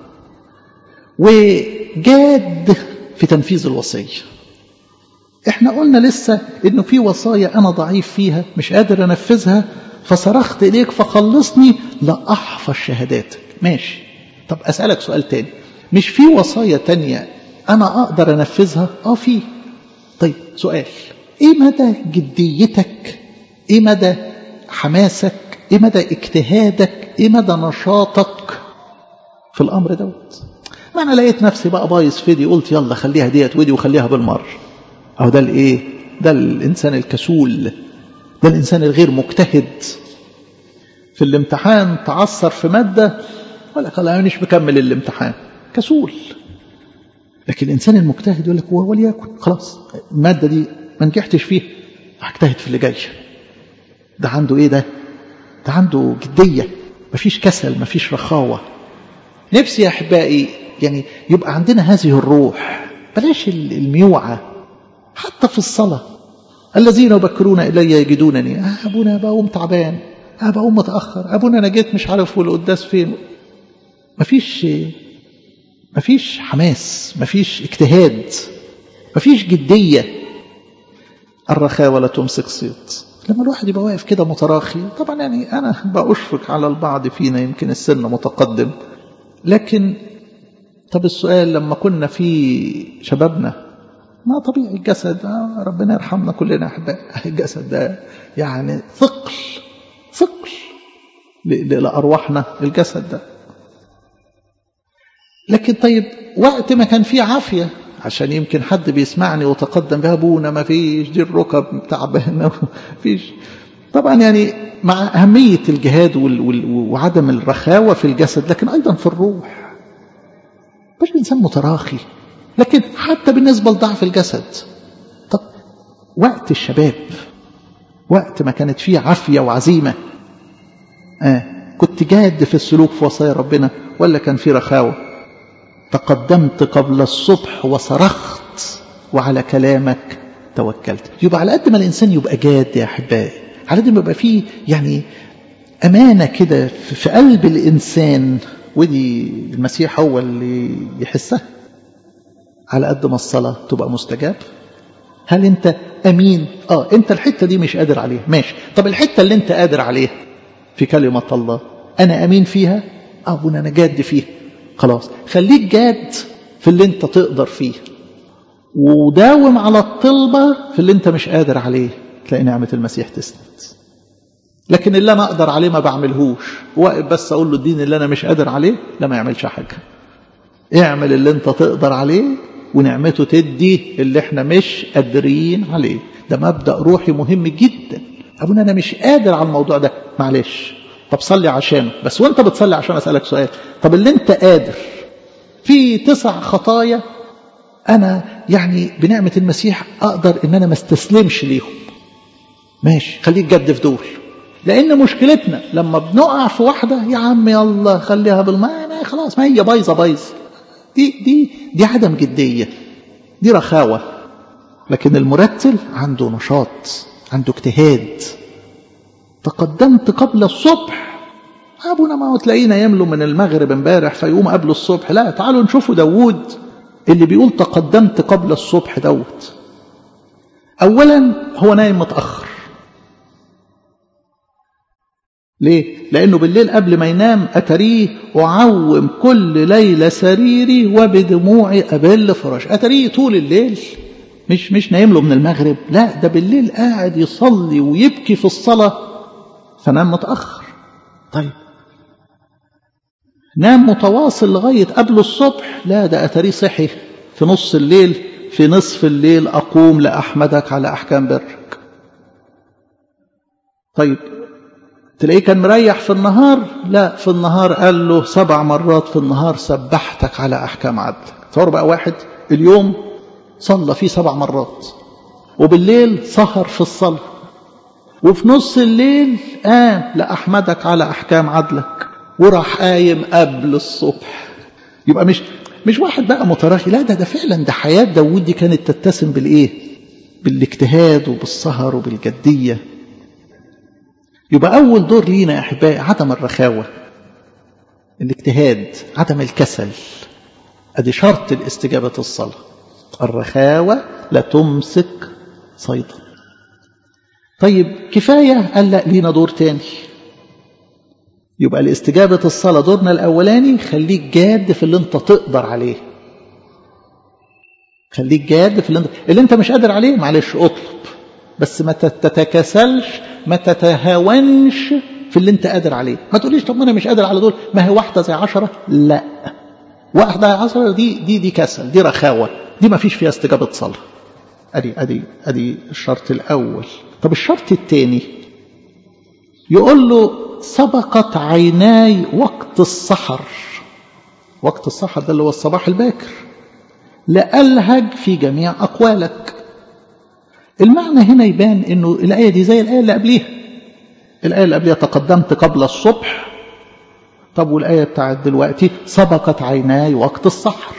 وجاد في تنفيذ الوصية احنا قلنا لسه انه في وصايا انا ضعيف فيها مش قادر انفذها فصرخت اليك فخلصني لا احفظ شهاداتك ماشي طب اسألك سؤال تاني مش في وصايا تانية انا اقدر انفذها اه في طيب سؤال ايه مدى جديتك ايه مدى حماسك ايه مدى اجتهادك ايه مدى نشاطك في الامر دوت ما انا لقيت نفسي بقى بايظ في دي قلت يلا خليها ديت ودي وخليها بالمره اهو ده الايه ده الانسان الكسول ده الانسان الغير مجتهد في الامتحان تعثر في ماده ولا قال انا مش مكمل الامتحان كسول لكن الانسان المجتهد يقول لك وليكن خلاص الماده دي ما نجحتش فيها هجتهد في اللي جاي ده عنده ايه ده ده عنده جديه مفيش كسل مفيش رخاوه نفسي يا احبائي يعني يبقى عندنا هذه الروح بلاش الميوعه حتى في الصلاه الذين يبكرون الي يجدونني آه ابونا بقوم تعبان آه بقوم متاخر ابونا انا جيت مش عارف والقداس فين مفيش مفيش حماس مفيش اجتهاد مفيش جدية الرخاوة لا تمسك صيت لما الواحد يبقى واقف كده متراخي طبعا يعني أنا بأشفق على البعض فينا يمكن السن متقدم لكن طب السؤال لما كنا في شبابنا ما طبيعي الجسد آه ربنا يرحمنا كلنا أحباء الجسد ده يعني ثقل ثقل لأرواحنا الجسد ده لكن طيب وقت ما كان فيه عافية عشان يمكن حد بيسمعني وتقدم بها ابونا ما فيش دي الركب تعبانه ما فيش طبعا يعني مع أهمية الجهاد وعدم الرخاوة في الجسد لكن أيضا في الروح مش إنسان متراخي لكن حتى بالنسبة لضعف الجسد طب وقت الشباب وقت ما كانت فيه عافية وعزيمة آه كنت جاد في السلوك في وصايا ربنا ولا كان في رخاوة تقدمت قبل الصبح وصرخت وعلى كلامك توكلت يبقى على قد ما الإنسان يبقى جاد يا أحبائي على قد ما يبقى فيه يعني أمانة كده في قلب الإنسان ودي المسيح هو اللي يحسها على قد ما الصلاة تبقى مستجاب هل أنت أمين آه أنت الحتة دي مش قادر عليها ماشي طب الحتة اللي أنت قادر عليها في كلمة الله أنا أمين فيها أبونا أنا جاد فيها خلاص خليك جاد في اللي أنت تقدر فيه وداوم على الطلبة في اللي أنت مش قادر عليه تلاقي نعمة المسيح تسند لكن اللي أنا أقدر عليه ما بعملهوش واقف بس أقول له الدين اللي أنا مش قادر عليه لا ما يعملش حاجة اعمل اللي أنت تقدر عليه ونعمته تدي اللي احنا مش قادرين عليه ده مبدأ روحي مهم جدا أبونا أنا مش قادر على الموضوع ده معلش طب صلي عشانه بس وانت بتصلي عشان أسألك سؤال طب اللي انت قادر في تسع خطايا أنا يعني بنعمة المسيح أقدر إن أنا ما استسلمش ليهم ماشي خليك جد في دول لأن مشكلتنا لما بنقع في واحدة يا عم يلا خليها بالماء ما خلاص ما هي بايظة بايظة دي دي دي عدم جدية دي رخاوة لكن المرتل عنده نشاط عنده اجتهاد تقدمت قبل الصبح أبونا ما هو تلاقينا يملوا من المغرب امبارح فيقوم قبل الصبح لا تعالوا نشوفوا داوود اللي بيقول تقدمت قبل الصبح دوت أولا هو نايم متأخر ليه؟ لأنه بالليل قبل ما ينام أتريه أعوم كل ليلة سريري وبدموعي أبل فراش أتريه طول الليل مش مش نايم له من المغرب لا ده بالليل قاعد يصلي ويبكي في الصلاة فنام متأخر طيب نام متواصل لغاية قبل الصبح لا ده أتريه صحي في نص الليل في نصف الليل أقوم لأحمدك على أحكام برك طيب تلاقيه كان مريح في النهار لا في النهار قال له سبع مرات في النهار سبحتك على أحكام عدلك تصور بقى واحد اليوم صلى فيه سبع مرات وبالليل سهر في الصلاة وفي نص الليل قام آه لأحمدك على أحكام عدلك وراح قايم قبل الصبح يبقى مش مش واحد بقى متراخي لا ده ده فعلا ده حياة داوود دي كانت تتسم بالإيه بالاجتهاد وبالسهر وبالجدية يبقى أول دور لينا يا أحبائي عدم الرخاوة الاجتهاد عدم الكسل أدي شرط الاستجابة الصلاة الرخاوة لا تمسك صيدا طيب كفاية قال لا لينا دور تاني يبقى الاستجابة الصلاة دورنا الأولاني خليك جاد في اللي انت تقدر عليه خليك جاد في اللي انت, اللي انت مش قادر عليه معلش اطلب بس ما تتكاسلش ما تتهاونش في اللي انت قادر عليه ما تقوليش طب ما انا مش قادر على دول ما هي واحدة زي عشرة لا واحدة زي عشرة دي دي دي كسل دي رخاوة دي ما فيش فيها استجابة صلاة ادي ادي ادي الشرط الاول طب الشرط الثاني يقول له سبقت عيناي وقت السحر وقت السحر ده اللي هو الصباح الباكر لألهج في جميع أقوالك المعنى هنا يبان انه الآية دي زي الآية اللي قبليها الآية اللي قبليها تقدمت قبل الصبح طب والآية بتاعت دلوقتي سبقت عيناي وقت السحر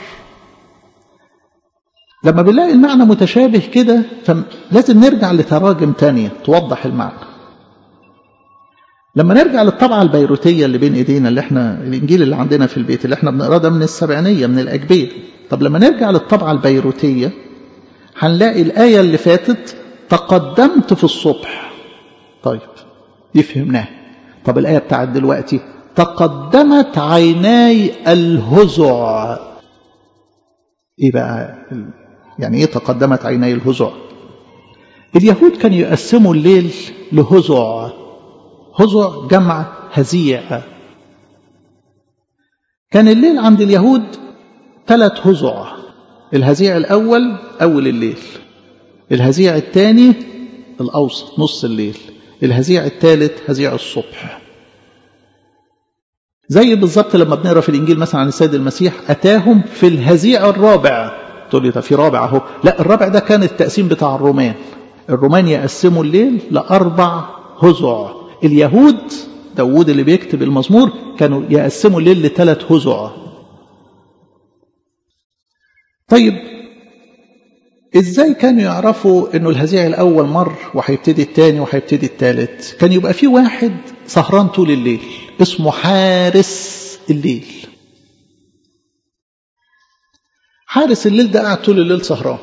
لما بنلاقي المعنى متشابه كده فلازم نرجع لتراجم تانية توضح المعنى لما نرجع للطبعة البيروتية اللي بين ايدينا اللي احنا الانجيل اللي عندنا في البيت اللي احنا بنقراه ده من السبعينية من الاجبيه طب لما نرجع للطبعة البيروتية هنلاقي الآية اللي فاتت تقدمت في الصبح طيب دي فهمناها طب الآية بتاعت دلوقتي تقدمت عيناي الهزع ايه بقى يعني ايه تقدمت عيناي الهزع اليهود كانوا يقسموا الليل لهزع هزع جمع هزيع كان الليل عند اليهود ثلاث هزع الهزيع الأول أول الليل الهزيع الثاني الأوسط نص الليل الهزيع الثالث هزيع الصبح زي بالظبط لما بنقرا في الانجيل مثلا عن السيد المسيح اتاهم في الهزيع الرابع تقول لي ده في رابع اهو لا الرابع ده كان التقسيم بتاع الرومان الرومان يقسموا الليل لاربع هزع اليهود داوود اللي بيكتب المزمور كانوا يقسموا الليل لثلاث هزع طيب ازاي كانوا يعرفوا انه الهزيع الاول مر وهيبتدي الثاني وهيبتدي الثالث كان يبقى في واحد سهران طول الليل اسمه حارس الليل حارس الليل ده قاعد طول الليل سهران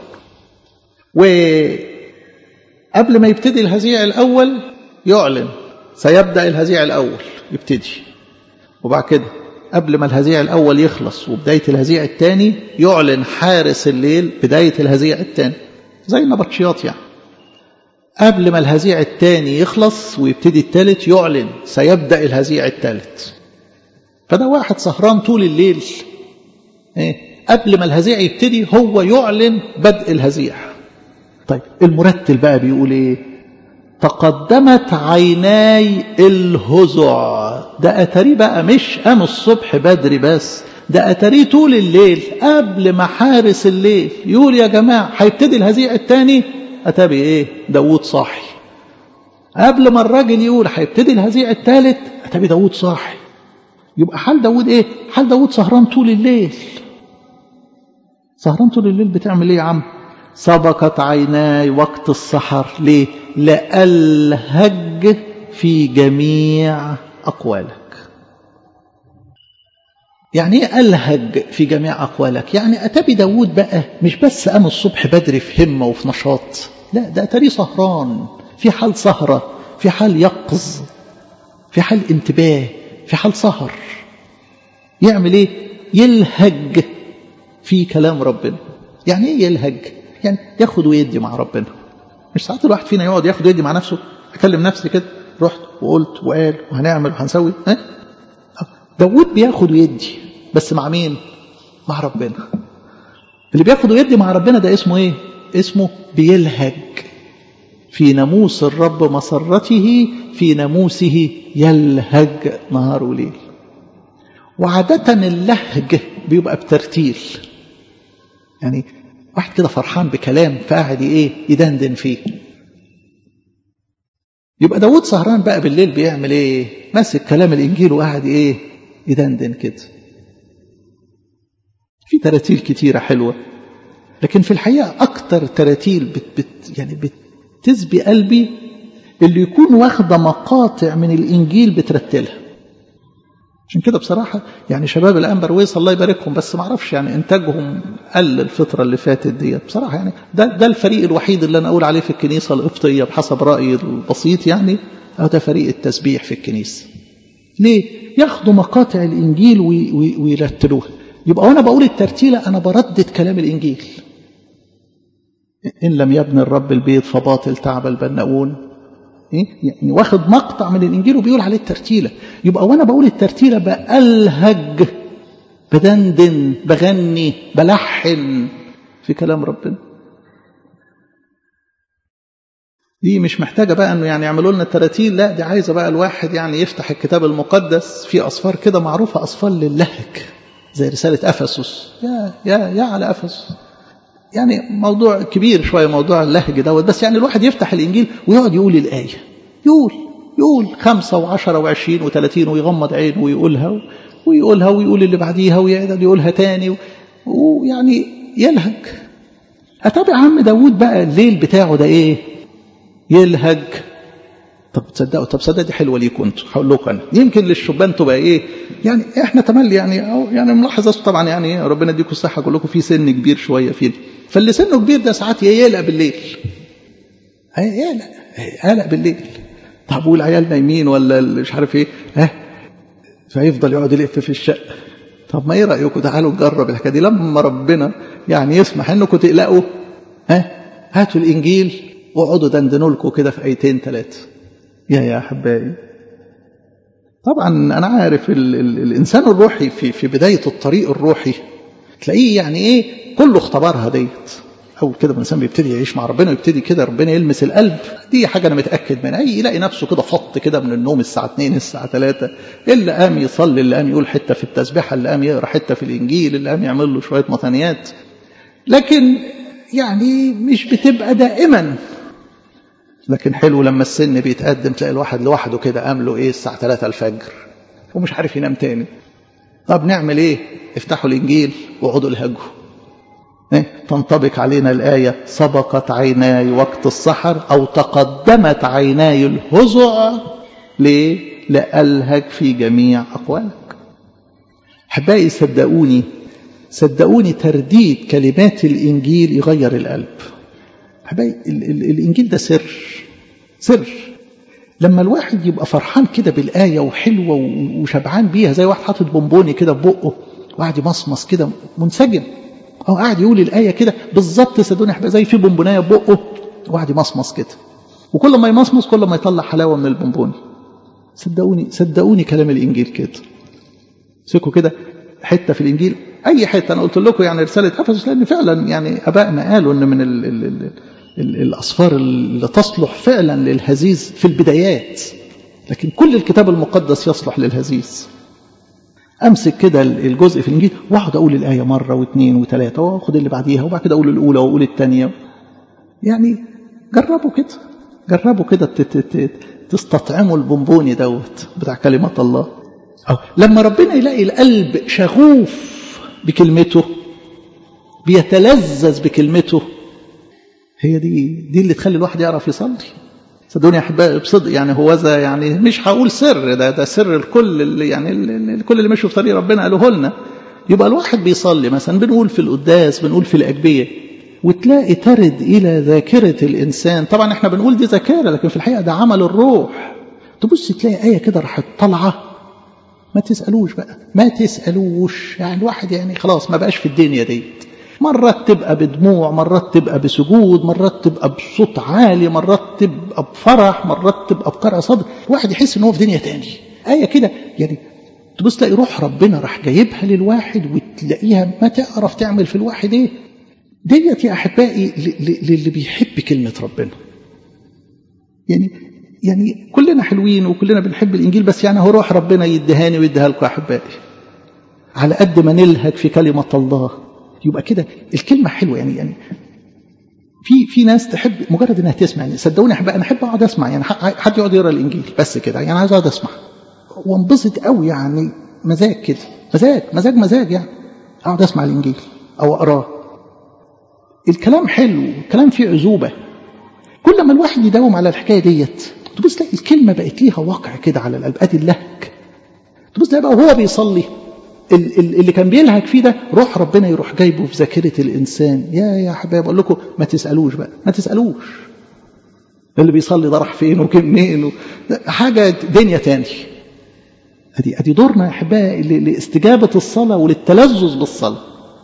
وقبل ما يبتدي الهزيع الاول يعلن سيبدا الهزيع الاول يبتدي وبعد كده قبل ما الهزيع الأول يخلص وبداية الهزيع الثاني يعلن حارس الليل بداية الهزيع الثاني زي النبطشيات يعني قبل ما الهزيع الثاني يخلص ويبتدي الثالث يعلن سيبدأ الهزيع الثالث فده واحد سهران طول الليل إيه؟ قبل ما الهزيع يبتدي هو يعلن بدء الهزيع طيب المرتل بقى بيقول ايه تقدمت عيناي الهزع ده أتاري بقى مش قام الصبح بدري بس ده أتاري طول الليل قبل ما حارس الليل يقول يا جماعة هيبتدي الهزيع الثاني أتابي إيه داوود صاحي قبل ما الراجل يقول هيبتدي الهزيع الثالث أتابي داوود صاحي يبقى حال داوود إيه حال داوود سهران طول الليل سهران طول الليل بتعمل إيه يا عم سبقت عيناي وقت السحر ليه لألهج في جميع أقوالك يعني ايه ألهج في جميع أقوالك يعني أتبي داود بقى مش بس قام الصبح بدري في همة وفي نشاط لا ده أتري سهران في حال سهرة في حال يقظ في حال انتباه في حال سهر يعمل ايه يلهج في كلام ربنا يعني ايه يلهج يعني ياخد ويدي مع ربنا مش ساعات الواحد فينا يقعد ياخد ويدي مع نفسه اكلم نفسي كده رحت وقلت وقال وهنعمل وهنسوي ها داود بياخد ويدي بس مع مين مع ربنا اللي بياخد ويدي مع ربنا ده اسمه ايه اسمه بيلهج في ناموس الرب مسرته في ناموسه يلهج نهار وليل وعادة اللهج بيبقى بترتيل يعني واحد كده فرحان بكلام فقاعد ايه يدندن فيه يبقى داود سهران بقى بالليل بيعمل ايه ماسك كلام الانجيل وقاعد ايه يدندن كده في تراتيل كتيرة حلوة لكن في الحقيقة أكتر تراتيل بت بت يعني بتسبي قلبي اللي يكون واخدة مقاطع من الإنجيل بترتلها عشان كده بصراحة يعني شباب الأنبر ويس الله يباركهم بس ما اعرفش يعني إنتاجهم قل الفترة اللي فاتت ديت بصراحة يعني ده, ده الفريق الوحيد اللي أنا أقول عليه في الكنيسة القبطية بحسب رأيي البسيط يعني أو ده فريق التسبيح في الكنيسة ليه؟ ياخدوا مقاطع الإنجيل وي وي ويرتلوها يبقى وأنا بقول الترتيلة أنا بردد كلام الإنجيل إن لم يبني الرب البيت فباطل تعب البناؤون إيه؟ يعني واخد مقطع من الإنجيل وبيقول عليه الترتيلة يبقى وأنا بقول الترتيلة بألهج بدندن بغني بلحن في كلام ربنا دي مش محتاجة بقى انه يعني يعملوا لنا تراتيل لا دي عايزة بقى الواحد يعني يفتح الكتاب المقدس في أصفار كده معروفة أصفار للهج زي رسالة أفسس يا يا يا على أفسس يعني موضوع كبير شوية موضوع اللهج دوت بس يعني الواحد يفتح الإنجيل ويقعد يقول الآية يقول يقول خمسة وعشرة وعشرين وثلاثين ويغمض عينه ويقولها ويقولها ويقول اللي بعديها ويقعد يقولها تاني ويعني يلهج أتابع عم داود بقى الليل بتاعه ده إيه يلهج طب تصدقوا طب صدق دي حلوه ليكم انتوا هقول لكم انا يمكن للشبان تبقى ايه يعني احنا تملي يعني أو يعني ملاحظ طبعا يعني ربنا يديكم الصحه اقول لكم في سن كبير شويه فينا فاللي سنه كبير ده ساعات يقلق بالليل يقلق يقلق بالليل طب والعيال نايمين ولا مش عارف ايه ها فيفضل يقعد يلف في الشقه طب ما ايه رايكم تعالوا نجرب الحكايه دي لما ربنا يعني يسمح انكم تقلقوا ها هاتوا الانجيل واقعدوا دندنوا لكم كده في ايتين ثلاثه يا يا احبائي طبعا انا عارف ال ال الانسان الروحي في في بدايه الطريق الروحي تلاقيه يعني ايه كله اختبرها ديت اول كده الانسان بيبتدي يعيش مع ربنا ويبتدي كده ربنا يلمس القلب دي حاجه انا متاكد منها اي يلاقي نفسه كده فط كده من النوم الساعه 2 الساعه 3 اللي قام يصلي اللي قام يقول حته في التسبيحه اللي قام يقرا حته في الانجيل اللي قام يعمل له شويه مثانيات لكن يعني مش بتبقى دائما لكن حلو لما السن بيتقدم تلاقي الواحد لوحده كده قام له ايه الساعه 3 الفجر ومش عارف ينام تاني طب نعمل ايه افتحوا الانجيل واقعدوا الهجوا إيه؟ تنطبق علينا الآية سبقت عيناي وقت السحر أو تقدمت عيناي الهزع ليه؟ لألهج في جميع أقوالك أحبائي صدقوني صدقوني ترديد كلمات الإنجيل يغير القلب أحبائي الإنجيل ده سر سر لما الواحد يبقى فرحان كده بالآية وحلوة وشبعان بيها زي واحد حاطط بونبوني كده في بقه وقاعد يمصمص كده منسجم أو قاعد يقول الآية كده بالظبط صدقوني هيبقى زي في بونبونايه في بقه وقاعد يمصمص كده وكل ما يمصمص كل ما يطلع حلاوة من البونبوني صدقوني صدقوني كلام الإنجيل كده سيكوا كده حتة في الإنجيل أي حتة أنا قلت لكم يعني رسالة أفسس لأن فعلا يعني أبائنا قالوا إن من ال ال ال ال الأصفار اللي تصلح فعلا للهزيز في البدايات لكن كل الكتاب المقدس يصلح للهزيز امسك كده الجزء في الانجيل واقعد اقول الايه مره واثنين وثلاثه واخد اللي بعديها وبعد كده اقول الاولى واقول الثانيه يعني جربوا كده جربوا كده تستطعموا البونبوني دوت بتاع كلمه الله أو لما ربنا يلاقي القلب شغوف بكلمته بيتلذذ بكلمته هي دي دي اللي تخلي الواحد يعرف يصلي صدقوني يا احبائي بصدق يعني هو ذا يعني مش هقول سر ده ده سر الكل اللي يعني الكل اللي مشوا في طريق ربنا قالوه لنا يبقى الواحد بيصلي مثلا بنقول في القداس بنقول في الاجبيه وتلاقي ترد الى ذاكره الانسان طبعا احنا بنقول دي ذاكره لكن في الحقيقه ده عمل الروح تبص تلاقي ايه كده راحت طالعه ما تسالوش بقى ما تسالوش يعني الواحد يعني خلاص ما بقاش في الدنيا ديت مرات تبقى بدموع مرات تبقى بسجود مرات تبقى بصوت عالي مرات تبقى بفرح مرات تبقى بقرع صدر الواحد يحس ان هو في دنيا تاني آية كده يعني تبص تلاقي روح ربنا راح جايبها للواحد وتلاقيها ما تعرف تعمل في الواحد ايه ديت يا احبائي للي بيحب كلمة ربنا يعني يعني كلنا حلوين وكلنا بنحب الانجيل بس يعني هو روح ربنا يدهاني ويديها لكم يا احبائي على قد ما نلهج في كلمة الله يبقى كده الكلمة حلوة يعني يعني في في ناس تحب مجرد انها تسمع يعني صدقوني احب انا احب اقعد اسمع يعني حد يقعد يقرا الانجيل بس كده يعني عايز اقعد اسمع وانبسط قوي يعني مزاج كده مزاج مزاج مزاج يعني اقعد اسمع الانجيل او اقراه الكلام حلو الكلام فيه عزوبه كل ما الواحد يداوم على الحكايه ديت تبص تلاقي الكلمه بقت ليها واقع كده على القلب ادي اللهج تبص تلاقي بقى وهو بيصلي اللي كان بيلهج فيه ده روح ربنا يروح جايبه في ذاكرة الإنسان يا يا حبايب أقول لكم ما تسألوش بقى ما تسألوش اللي بيصلي ده راح فين وكم منين و... حاجة دنيا تاني أدي أدي دورنا يا أحبائي لاستجابة الصلاة وللتلذذ بالصلاة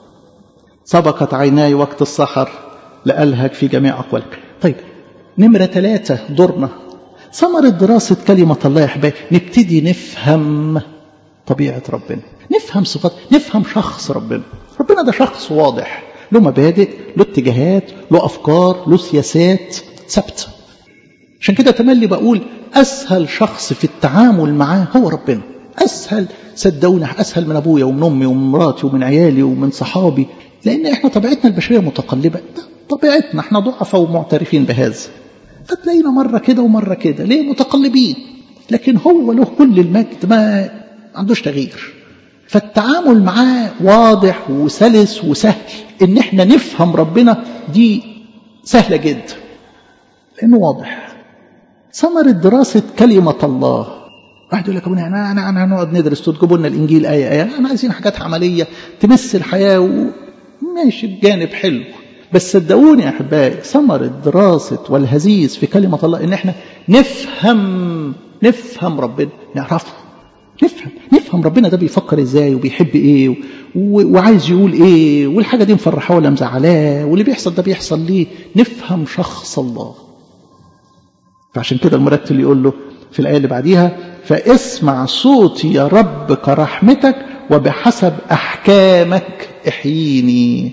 سبقت عيناي وقت السحر لألهج في جميع أقوالك طيب نمرة ثلاثة دورنا ثمرة دراسة كلمة الله يا أحبائي نبتدي نفهم طبيعة ربنا نفهم صفات نفهم شخص ربنا ربنا ده شخص واضح له مبادئ له اتجاهات له أفكار له سياسات ثابتة عشان كده تملي بقول أسهل شخص في التعامل معاه هو ربنا أسهل صدقوني أسهل من أبويا ومن أمي ومن مراتي ومن عيالي ومن صحابي لأن إحنا طبيعتنا البشرية متقلبة طبيعتنا إحنا ضعفاء ومعترفين بهذا فتلاقينا مرة كده ومرة كده ليه متقلبين لكن هو له كل المجد ما عندوش تغيير فالتعامل معاه واضح وسلس وسهل ان احنا نفهم ربنا دي سهلة جدا لانه واضح ثمرة دراسة كلمة الله واحد يقول لك ابونا انا انا انا هنقعد ندرس تجيبوا لنا الانجيل ايه ايه انا عايزين حاجات عمليه تمس الحياه وماشي بجانب حلو بس صدقوني يا احبائي ثمرة دراسة والهزيز في كلمة الله ان احنا نفهم نفهم ربنا نعرفه نفهم نفهم ربنا ده بيفكر ازاي وبيحب ايه و... وعايز يقول ايه والحاجه دي مفرحاه ولا مزعلاه واللي بيحصل ده بيحصل ليه نفهم شخص الله فعشان كده المرتل يقول له في الايه اللي بعديها فاسمع صوتي يا رب كرحمتك وبحسب احكامك احييني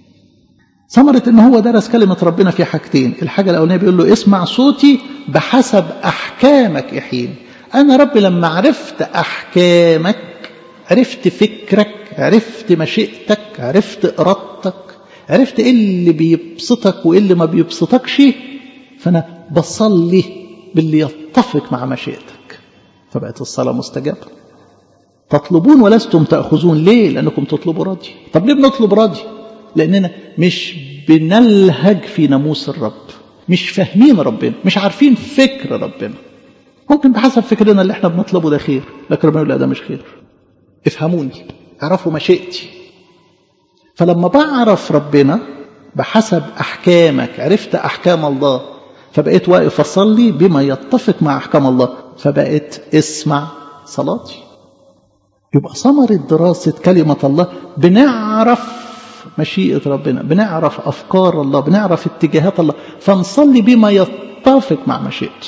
ثمرة ان هو درس كلمة ربنا في حاجتين الحاجة الاولانية بيقول له اسمع صوتي بحسب احكامك احييني انا رب لما عرفت احكامك عرفت فكرك عرفت مشيئتك عرفت ارادتك عرفت ايه اللي بيبسطك وايه اللي ما بيبسطكش فانا بصلي باللي يتفق مع مشيئتك فبقت الصلاة مستجابة تطلبون ولستم تأخذون ليه لأنكم تطلبوا راضي طب ليه بنطلب راضي لأننا مش بنلهج في ناموس الرب مش فاهمين ربنا مش عارفين فكر ربنا ممكن بحسب فكرنا اللي احنا بنطلبه ده خير لكن ربنا يقول لا ده مش خير افهموني اعرفوا مشيئتي فلما بعرف ربنا بحسب احكامك عرفت احكام الله فبقيت واقف اصلي بما يتفق مع احكام الله فبقيت اسمع صلاتي يبقى ثمرة دراسة كلمة الله بنعرف مشيئة ربنا بنعرف أفكار الله بنعرف اتجاهات الله فنصلي بما يتفق مع مشيئته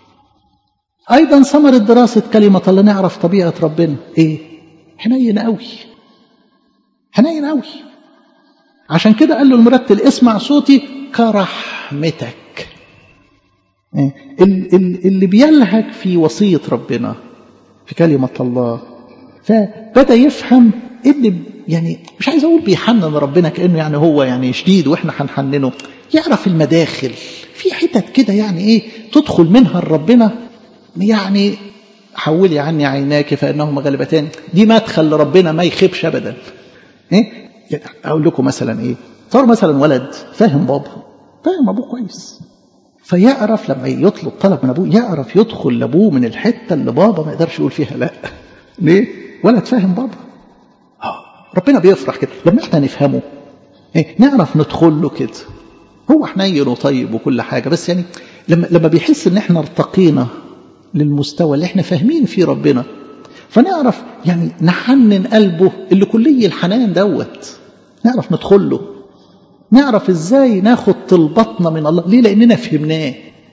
أيضا ثمرة دراسة كلمة الله نعرف طبيعة ربنا إيه حنين قوي حنين قوي عشان كده قال له المرتل اسمع صوتي كرحمتك إيه؟ اللي بيلهج في وصية ربنا في كلمة الله فبدأ يفهم اللي يعني مش عايز اقول بيحنن ربنا كانه يعني هو يعني شديد واحنا هنحننه يعرف المداخل في حتت كده يعني ايه تدخل منها لربنا يعني حولي عني عيناك فانهما غالبتان دي مدخل لربنا ما يخيبش ابدا ايه يعني اقول لكم مثلا ايه صار مثلا ولد فاهم بابا فاهم ابوه كويس فيعرف لما يطلب طلب من ابوه يعرف يدخل لابوه من الحته اللي بابا ما يقدرش يقول فيها لا ليه ولد فاهم بابا ربنا بيفرح كده لما احنا نفهمه ايه نعرف ندخل له كده هو حنين وطيب وكل حاجه بس يعني لما لما بيحس ان احنا ارتقينا للمستوى اللي احنا فاهمين فيه ربنا فنعرف يعني نحنن قلبه اللي كلي الحنان دوت نعرف ندخل له نعرف ازاي ناخد طلباتنا من الله ليه لاننا فهمناه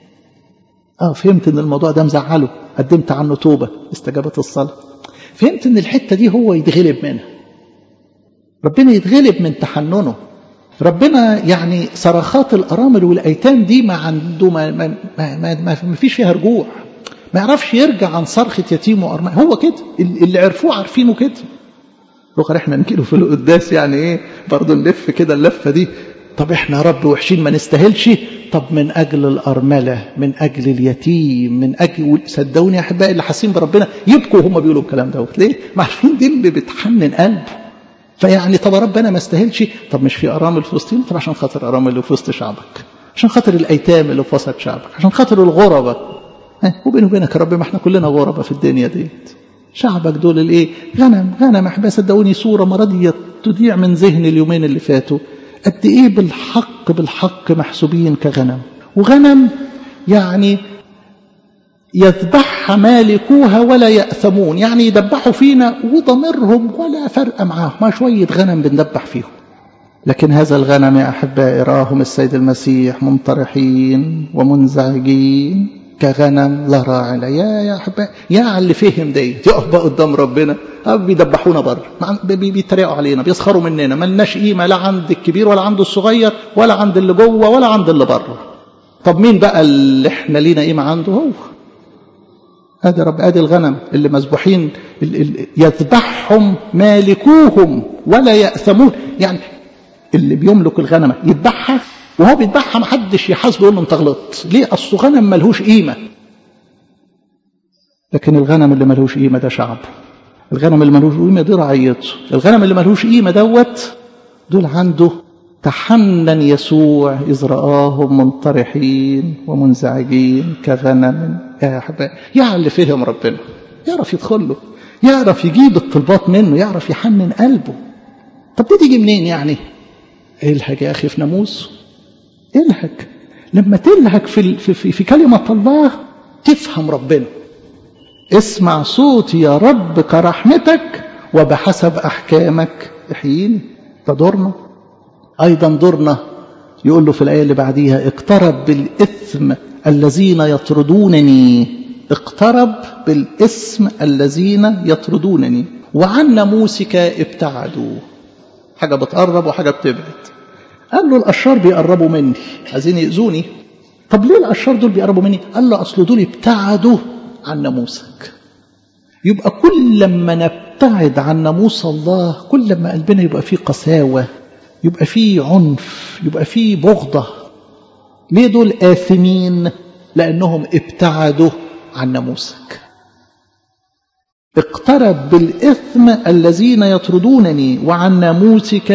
اه فهمت ان الموضوع ده مزعله قدمت عنه توبه استجابت الصلاه فهمت ان الحته دي هو يتغلب منها ربنا يتغلب من تحننه ربنا يعني صرخات الارامل والايتام دي ما عنده ما ما ما, ما, ما, ما فيش فيها رجوع ما يعرفش يرجع عن صرخة يتيم وأرمل هو كده اللي عرفوه عارفينه كده بكره احنا نجيله في القداس يعني ايه برضه نلف كده اللفه دي طب احنا يا رب وحشين ما نستاهلش طب من اجل الارمله من اجل اليتيم من اجل صدقوني يا احبائي اللي حاسين بربنا يبكوا وهم بيقولوا الكلام دوت ليه؟ ما عارفين دي اللي بتحنن قلبه فيعني طب يا رب انا ما استاهلش طب مش في ارامل في وسطين طب عشان خاطر ارامل اللي في وسط شعبك عشان خاطر الايتام اللي في وسط شعبك عشان خاطر الغرباء وبيني وبينك يا رب ما احنا كلنا غرباء في الدنيا ديت شعبك دول الايه غنم غنم احبائي صدقوني صوره مرضيه تضيع من ذهني اليومين اللي فاتوا قد ايه بالحق بالحق محسوبين كغنم وغنم يعني يذبحها مالكوها ولا يأثمون يعني يذبحوا فينا وضميرهم ولا فرق معاهم ما شوية غنم بندبح فيهم لكن هذا الغنم يا أحبائي راهم السيد المسيح منطرحين ومنزعجين كغنم لا راعي لا يا يا أحبائي يا اللي فهم ديت يقف بقى قدام ربنا بيدبحونا بره بيتريقوا علينا بيسخروا مننا ملناش قيمة لا عند الكبير ولا عند الصغير ولا عند اللي جوه ولا عند اللي بره طب مين بقى اللي احنا لينا قيمة عنده هو ادي رب ادي الغنم اللي مذبوحين يذبحهم مالكوهم ولا يأثمون يعني اللي بيملك الغنمة يذبحها وهو بيذبحها محدش يحاسبه يقول له انت غلطت ليه اصل غنم ملهوش قيمة لكن الغنم اللي ملهوش قيمة ده شعب الغنم اللي ملهوش قيمة دي رعيته الغنم اللي ملهوش قيمة دوت دول عنده تحنن يسوع إذ رآهم منطرحين ومنزعجين كغنم يا أحبائي يا اللي فهم ربنا يعرف يدخل له يعرف يجيب الطلبات منه يعرف يحنن قلبه طب دي تيجي منين يعني الهج يا أخي في ناموس الهج لما تلهج في, في, في, في كلمة الله تفهم ربنا اسمع صوتي يا رب كرحمتك وبحسب أحكامك احييني ده دورنا أيضا دورنا يقول له في الآية اللي بعديها اقترب بالإثم الذين يطردونني اقترب بالإثم الذين يطردونني وعن ناموسك ابتعدوا حاجة بتقرب وحاجة بتبعد قال له الأشرار بيقربوا مني عايزين يأذوني طب ليه الأشرار دول بيقربوا مني قال له أصل دول ابتعدوا عن ناموسك يبقى كل لما نبتعد عن ناموس الله كل لما قلبنا يبقى فيه قساوة يبقى فيه عنف يبقى فيه بغضة ليه دول آثمين لأنهم ابتعدوا عن ناموسك اقترب بالإثم الذين يطردونني وعن ناموسك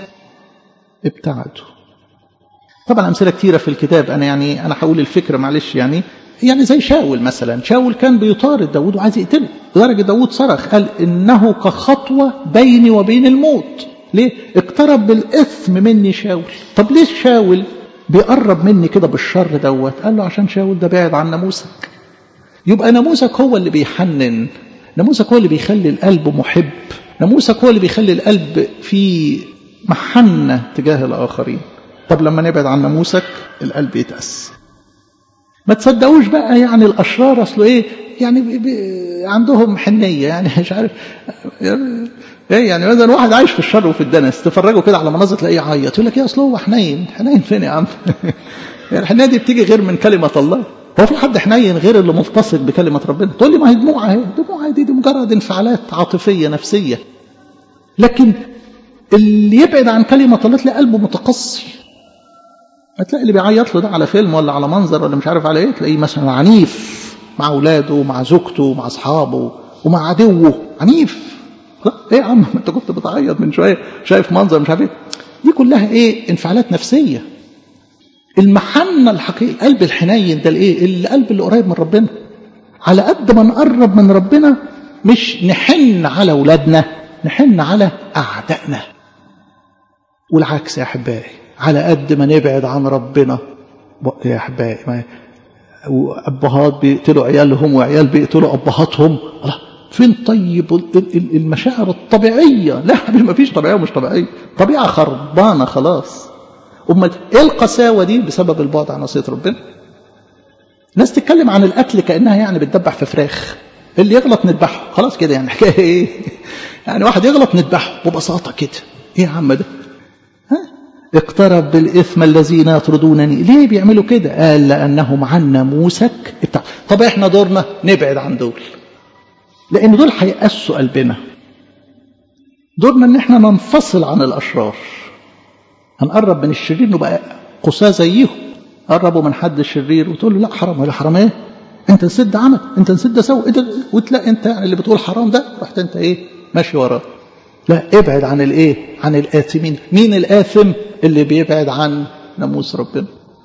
ابتعدوا طبعا أمثلة كثيرة في الكتاب أنا يعني أنا هقول الفكرة معلش يعني يعني زي شاول مثلا شاول كان بيطارد داود وعايز يقتله لدرجة داود صرخ قال إنه كخطوة بيني وبين الموت ليه اقترب بالإثم مني شاول طب ليه شاول بيقرب مني كده بالشر دوت قال له عشان شاول ده بعد عن ناموسك يبقى ناموسك هو اللي بيحنن ناموسك هو اللي بيخلي القلب محب ناموسك هو اللي بيخلي القلب في محنة تجاه الآخرين طب لما نبعد عن ناموسك القلب يتأس ما تصدقوش بقى يعني الأشرار أصله إيه يعني بي بي عندهم حنية يعني مش عارف ايه يعني مثلا واحد عايش في الشر وفي الدنس تفرجه كده على مناظر تلاقيه يعيط يقول لك ايه اصل هو حنين حنين فين يا عم يعني الحنيه دي بتيجي غير من كلمه الله هو في حد حنين غير اللي ملتصق بكلمه ربنا تقول لي ما هي دموع اهي دموع دي, دي مجرد انفعالات عاطفيه نفسيه لكن اللي يبعد عن كلمه الله تلاقي قلبه متقصي هتلاقي اللي بيعيط له ده على فيلم ولا على منظر ولا مش عارف على ايه تلاقيه مثلا عنيف مع اولاده مع زوجته مع اصحابه ومع عدوه عنيف لا ايه يا عم ما انت كنت بتعيط من شويه شايف منظر مش عارف ايه دي كلها ايه انفعالات نفسيه المحنه الحقيقيه القلب الحنين ده الايه القلب اللي قريب من ربنا على قد ما نقرب من ربنا مش نحن على اولادنا نحن على اعدائنا والعكس يا احبائي على قد ما نبعد عن ربنا يا احبائي ما وابهات بيقتلوا عيالهم وعيال بيقتلوا ابهاتهم الله فين طيب المشاعر الطبيعية لا حبيبي ما فيش طبيعية ومش طبيعية طبيعة خربانة خلاص أمال إيه القساوة دي بسبب البعد عن وصية ربنا ناس تتكلم عن القتل كأنها يعني بتدبح في فراخ اللي يغلط نذبحه خلاص كده يعني حكاية إيه يعني واحد يغلط نذبحه ببساطة كده إيه يا عم ده ها اقترب بالإثم الذين يطردونني ليه بيعملوا كده قال لأنهم عن ناموسك طب احنا دورنا نبعد عن دول لأن دول هيقسوا قلبنا دورنا ان احنا ننفصل عن الأشرار هنقرب من الشرير نبقى قساة زيهم قربوا من حد الشرير وتقول له لا حرام ولا حرام ايه انت نسيت ده عمل انت نسيت ده سوى انت وتلاقي انت يعني اللي بتقول حرام ده رحت انت ايه ماشي وراه لا ابعد عن الايه عن الآثمين مين الآثم اللي بيبعد عن ناموس ربنا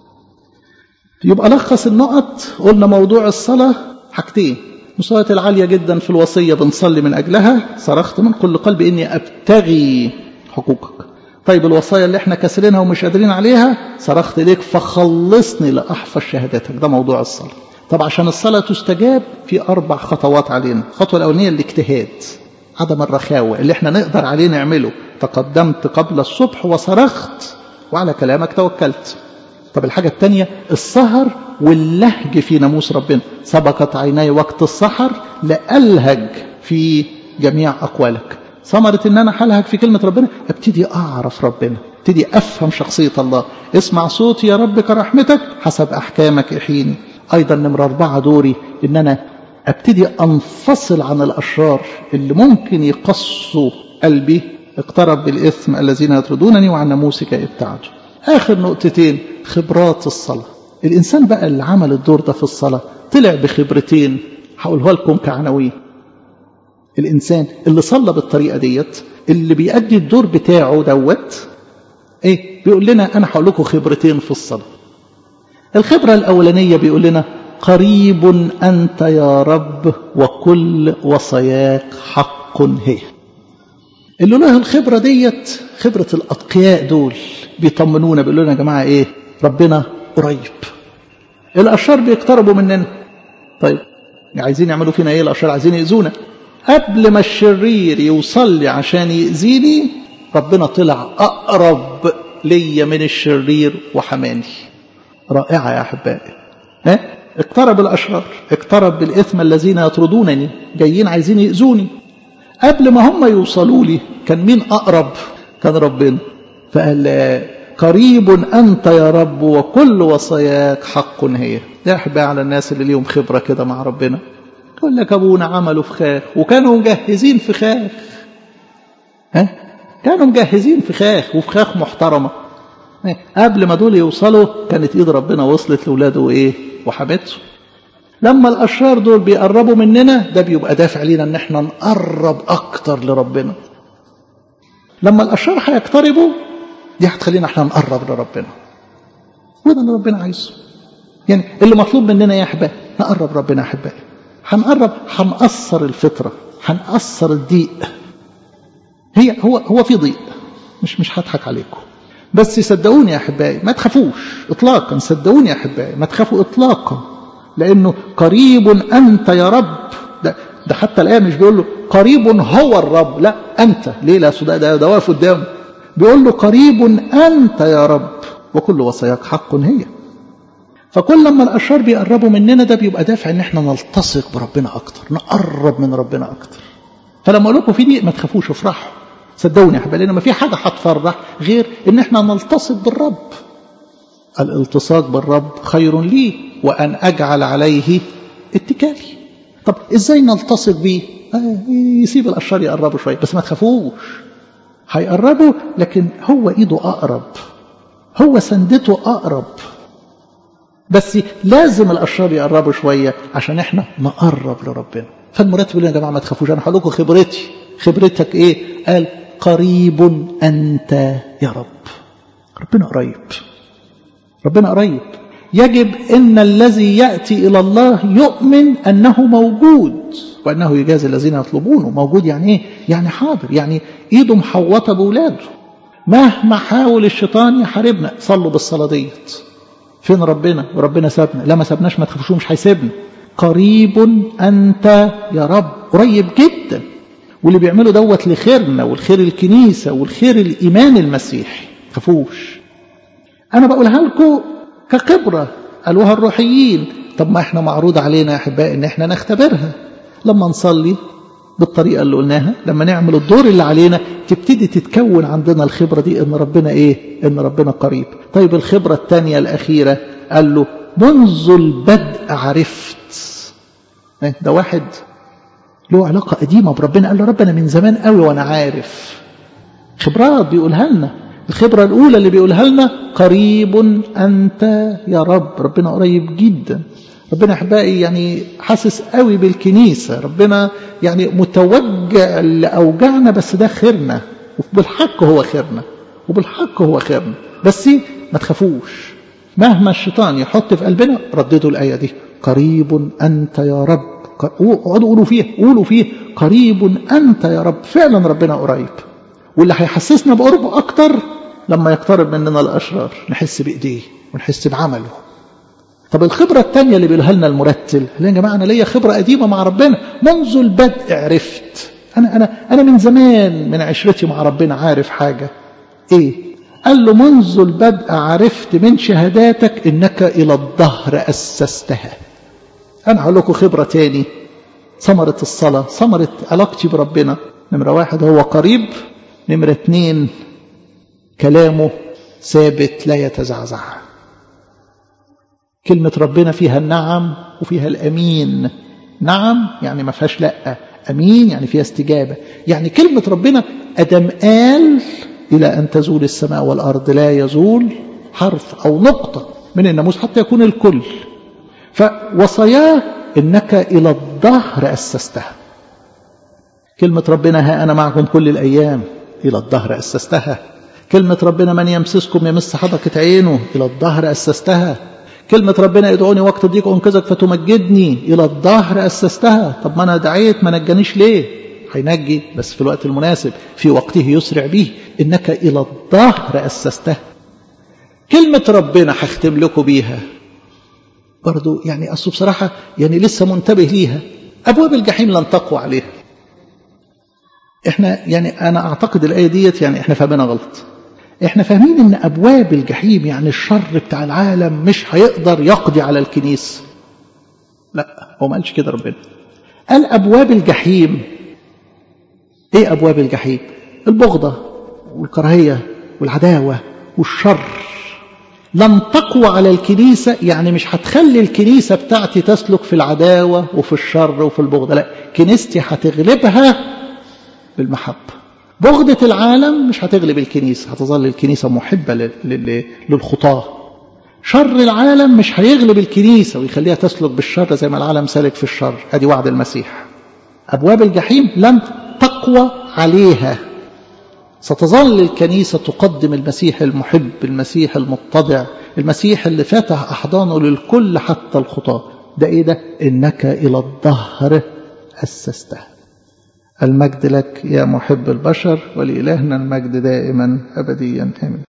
يبقى لخص النقط قلنا موضوع الصلاة حاجتين مستويات العالية جدا في الوصية بنصلي من أجلها صرخت من كل قلب إني أبتغي حقوقك طيب الوصايا اللي احنا كسرينها ومش قادرين عليها صرخت إليك فخلصني لأحفظ شهادتك ده موضوع الصلاة طب عشان الصلاة تستجاب في أربع خطوات علينا الخطوة الأولانية الاجتهاد عدم الرخاوة اللي احنا نقدر عليه نعمله تقدمت قبل الصبح وصرخت وعلى كلامك توكلت طب الحاجة الثانية السهر واللهج في ناموس ربنا سبقت عيناي وقت السحر لألهج في جميع أقوالك ثمرة إن أنا هلهج في كلمة ربنا ابتدي أعرف ربنا ابتدي أفهم شخصية الله اسمع صوتي يا رب كرحمتك حسب أحكامك احيني أيضا نمرة أربعة دوري إن أنا ابتدي أنفصل عن الأشرار اللي ممكن يقصوا قلبي اقترب بالإثم الذين يطردونني وعن ناموسك ابتعدوا آخر نقطتين خبرات الصلاة الإنسان بقى اللي عمل الدور ده في الصلاة طلع بخبرتين هقولها لكم كعناوين الإنسان اللي صلى بالطريقة ديت اللي بيأدي الدور بتاعه دوت إيه بيقول لنا أنا هقول لكم خبرتين في الصلاة الخبرة الأولانية بيقول لنا قريب أنت يا رب وكل وصاياك حق هي اللي له الخبرة ديت خبرة الأتقياء دول بيطمنونا بيقولوا لنا يا جماعة إيه ربنا قريب الأشرار بيقتربوا مننا طيب عايزين يعملوا فينا إيه الأشرار عايزين يأذونا قبل ما الشرير يوصل لي عشان يأذيني ربنا طلع أقرب ليا من الشرير وحماني رائعة يا أحبائي ها؟ اقترب الأشرار اقترب بالإثم الذين يطردونني جايين عايزين يأذوني قبل ما هم يوصلوا لي كان مين أقرب كان ربنا فقال قريب أنت يا رب وكل وصاياك حق هي يا أحبائي على الناس اللي ليهم خبرة كده مع ربنا يقول لك أبونا عملوا فخاخ وكانوا مجهزين فخاخ ها كانوا مجهزين فخاخ وفخاخ محترمة قبل ما دول يوصلوا كانت ايد ربنا وصلت لاولاده ايه وحبته لما الاشرار دول بيقربوا مننا ده بيبقى دافع لينا ان احنا نقرب اكتر لربنا لما الاشرار هيقتربوا دي هتخلينا احنا نقرب لربنا وده اللي ربنا عايزه يعني اللي مطلوب مننا يا احبائي نقرب ربنا يا احبائي هنقرب هنقصر الفطره هنقصر الضيق هي هو هو في ضيق مش مش هضحك عليكم بس صدقوني يا احبائي ما تخافوش اطلاقا صدقوني يا احبائي ما تخافوا اطلاقا لانه قريب انت يا رب ده, ده حتى الايه مش بيقول له قريب هو الرب لا انت ليه لا ده ده, ده واقف قدامه بيقول له قريب انت يا رب وكل وصاياك حق هي فكل لما الاشرار بيقربوا مننا ده بيبقى دافع ان احنا نلتصق بربنا اكتر نقرب من ربنا اكتر فلما اقول لكم في دي ما تخافوش افرحوا صدقوني يا حبايبي لان ما في حاجه هتفرح غير ان احنا نلتصق بالرب الالتصاق بالرب خير لي وان اجعل عليه اتكالي طب ازاي نلتصق بيه آه يسيب الاشرار يقربوا شويه بس ما تخافوش هيقربوا لكن هو ايده اقرب هو سندته اقرب بس لازم الاشرار يقربوا شويه عشان احنا نقرب لربنا فالمرتب يقول يا جماعه ما تخافوش انا هقول لكم خبرتي خبرتك ايه قال قريب انت يا رب ربنا قريب ربنا قريب يجب ان الذي ياتي الى الله يؤمن انه موجود وانه يجازي الذين يطلبونه موجود يعني ايه يعني حاضر يعني ايده محوطه باولاده مهما حاول الشيطان يحاربنا صلوا بالصلاه ديت فين ربنا وربنا سابنا لا ما سابناش ما تخافوش مش هيسيبنا قريب انت يا رب قريب جدا واللي بيعمله دوت لخيرنا والخير الكنيسة والخير الإيمان المسيحي تخافوش أنا بقولها لكم كخبرة قالوها الروحيين طب ما احنا معروض علينا يا أحبائي إن احنا نختبرها لما نصلي بالطريقة اللي قلناها لما نعمل الدور اللي علينا تبتدي تتكون عندنا الخبرة دي إن ربنا إيه إن ربنا قريب طيب الخبرة الثانية الأخيرة قال له منذ البدء عرفت ده واحد له علاقة قديمة بربنا قال له رب أنا من زمان قوي وأنا عارف خبرات بيقولها لنا الخبرة الأولى اللي بيقولها لنا قريب أنت يا رب ربنا قريب جدا ربنا أحبائي يعني حاسس قوي بالكنيسة ربنا يعني متوجع لأوجعنا بس ده خيرنا وبالحق هو خيرنا وبالحق هو خيرنا بس ما تخافوش مهما الشيطان يحط في قلبنا رددوا الآية دي قريب أنت يا رب اقعدوا قولوا فيه قولوا فيه قريب أنت يا رب فعلا ربنا قريب واللي هيحسسنا بقربه أكتر لما يقترب مننا الأشرار نحس بإيديه ونحس بعمله طب الخبرة الثانية اللي بيقولها لنا المرتل يا جماعة أنا ليا خبرة قديمة مع ربنا منذ البدء عرفت أنا أنا أنا من زمان من عشرتي مع ربنا عارف حاجة إيه؟ قال له منذ البدء عرفت من شهاداتك إنك إلى الظهر أسستها أنا هقول لكم خبرة تاني ثمرة الصلاة ثمرة علاقتي بربنا نمرة واحد هو قريب نمرة اتنين كلامه ثابت لا يتزعزع كلمة ربنا فيها النعم وفيها الأمين نعم يعني ما فيهاش لأ أمين يعني فيها استجابة يعني كلمة ربنا أدم قال إلى أن تزول السماء والأرض لا يزول حرف أو نقطة من الناموس حتى يكون الكل فوصاياه إنك إلى الظهر أسستها كلمة ربنا ها أنا معكم كل الأيام إلى الظهر أسستها كلمة ربنا من يمسسكم يمس حدقة عينه إلى الظهر أسستها كلمة ربنا ادعوني وقت الضيق أنقذك فتمجدني إلى الظهر أسستها طب ما أنا دعيت ما نجانيش ليه هينجي بس في الوقت المناسب في وقته يسرع به إنك إلى الظهر أسسته كلمة ربنا هختم لكم بيها برضو يعني أصله بصراحة يعني لسه منتبه ليها أبواب الجحيم لن تقوى عليها احنا يعني أنا أعتقد الآية ديت يعني احنا فاهمينها غلط احنا فاهمين ان أبواب الجحيم يعني الشر بتاع العالم مش هيقدر يقضي على الكنيسة لا هو ما قالش كده ربنا قال أبواب الجحيم ايه أبواب الجحيم البغضة والكراهية والعداوة والشر لن تقوى على الكنيسة يعني مش هتخلي الكنيسة بتاعتي تسلك في العداوة وفي الشر وفي البغضة لا كنيستي هتغلبها بالمحبة بغضة العالم مش هتغلب الكنيسة هتظل الكنيسة محبة للخطاة شر العالم مش هيغلب الكنيسة ويخليها تسلك بالشر زي ما العالم سالك في الشر ادي وعد المسيح أبواب الجحيم لن تقوى عليها ستظل الكنيسة تقدم المسيح المحب المسيح المتضع المسيح اللي فتح أحضانه للكل حتى الخطاة ده إيه ده إنك إلى الظهر أسسته المجد لك يا محب البشر ولإلهنا المجد دائما أبديا آمين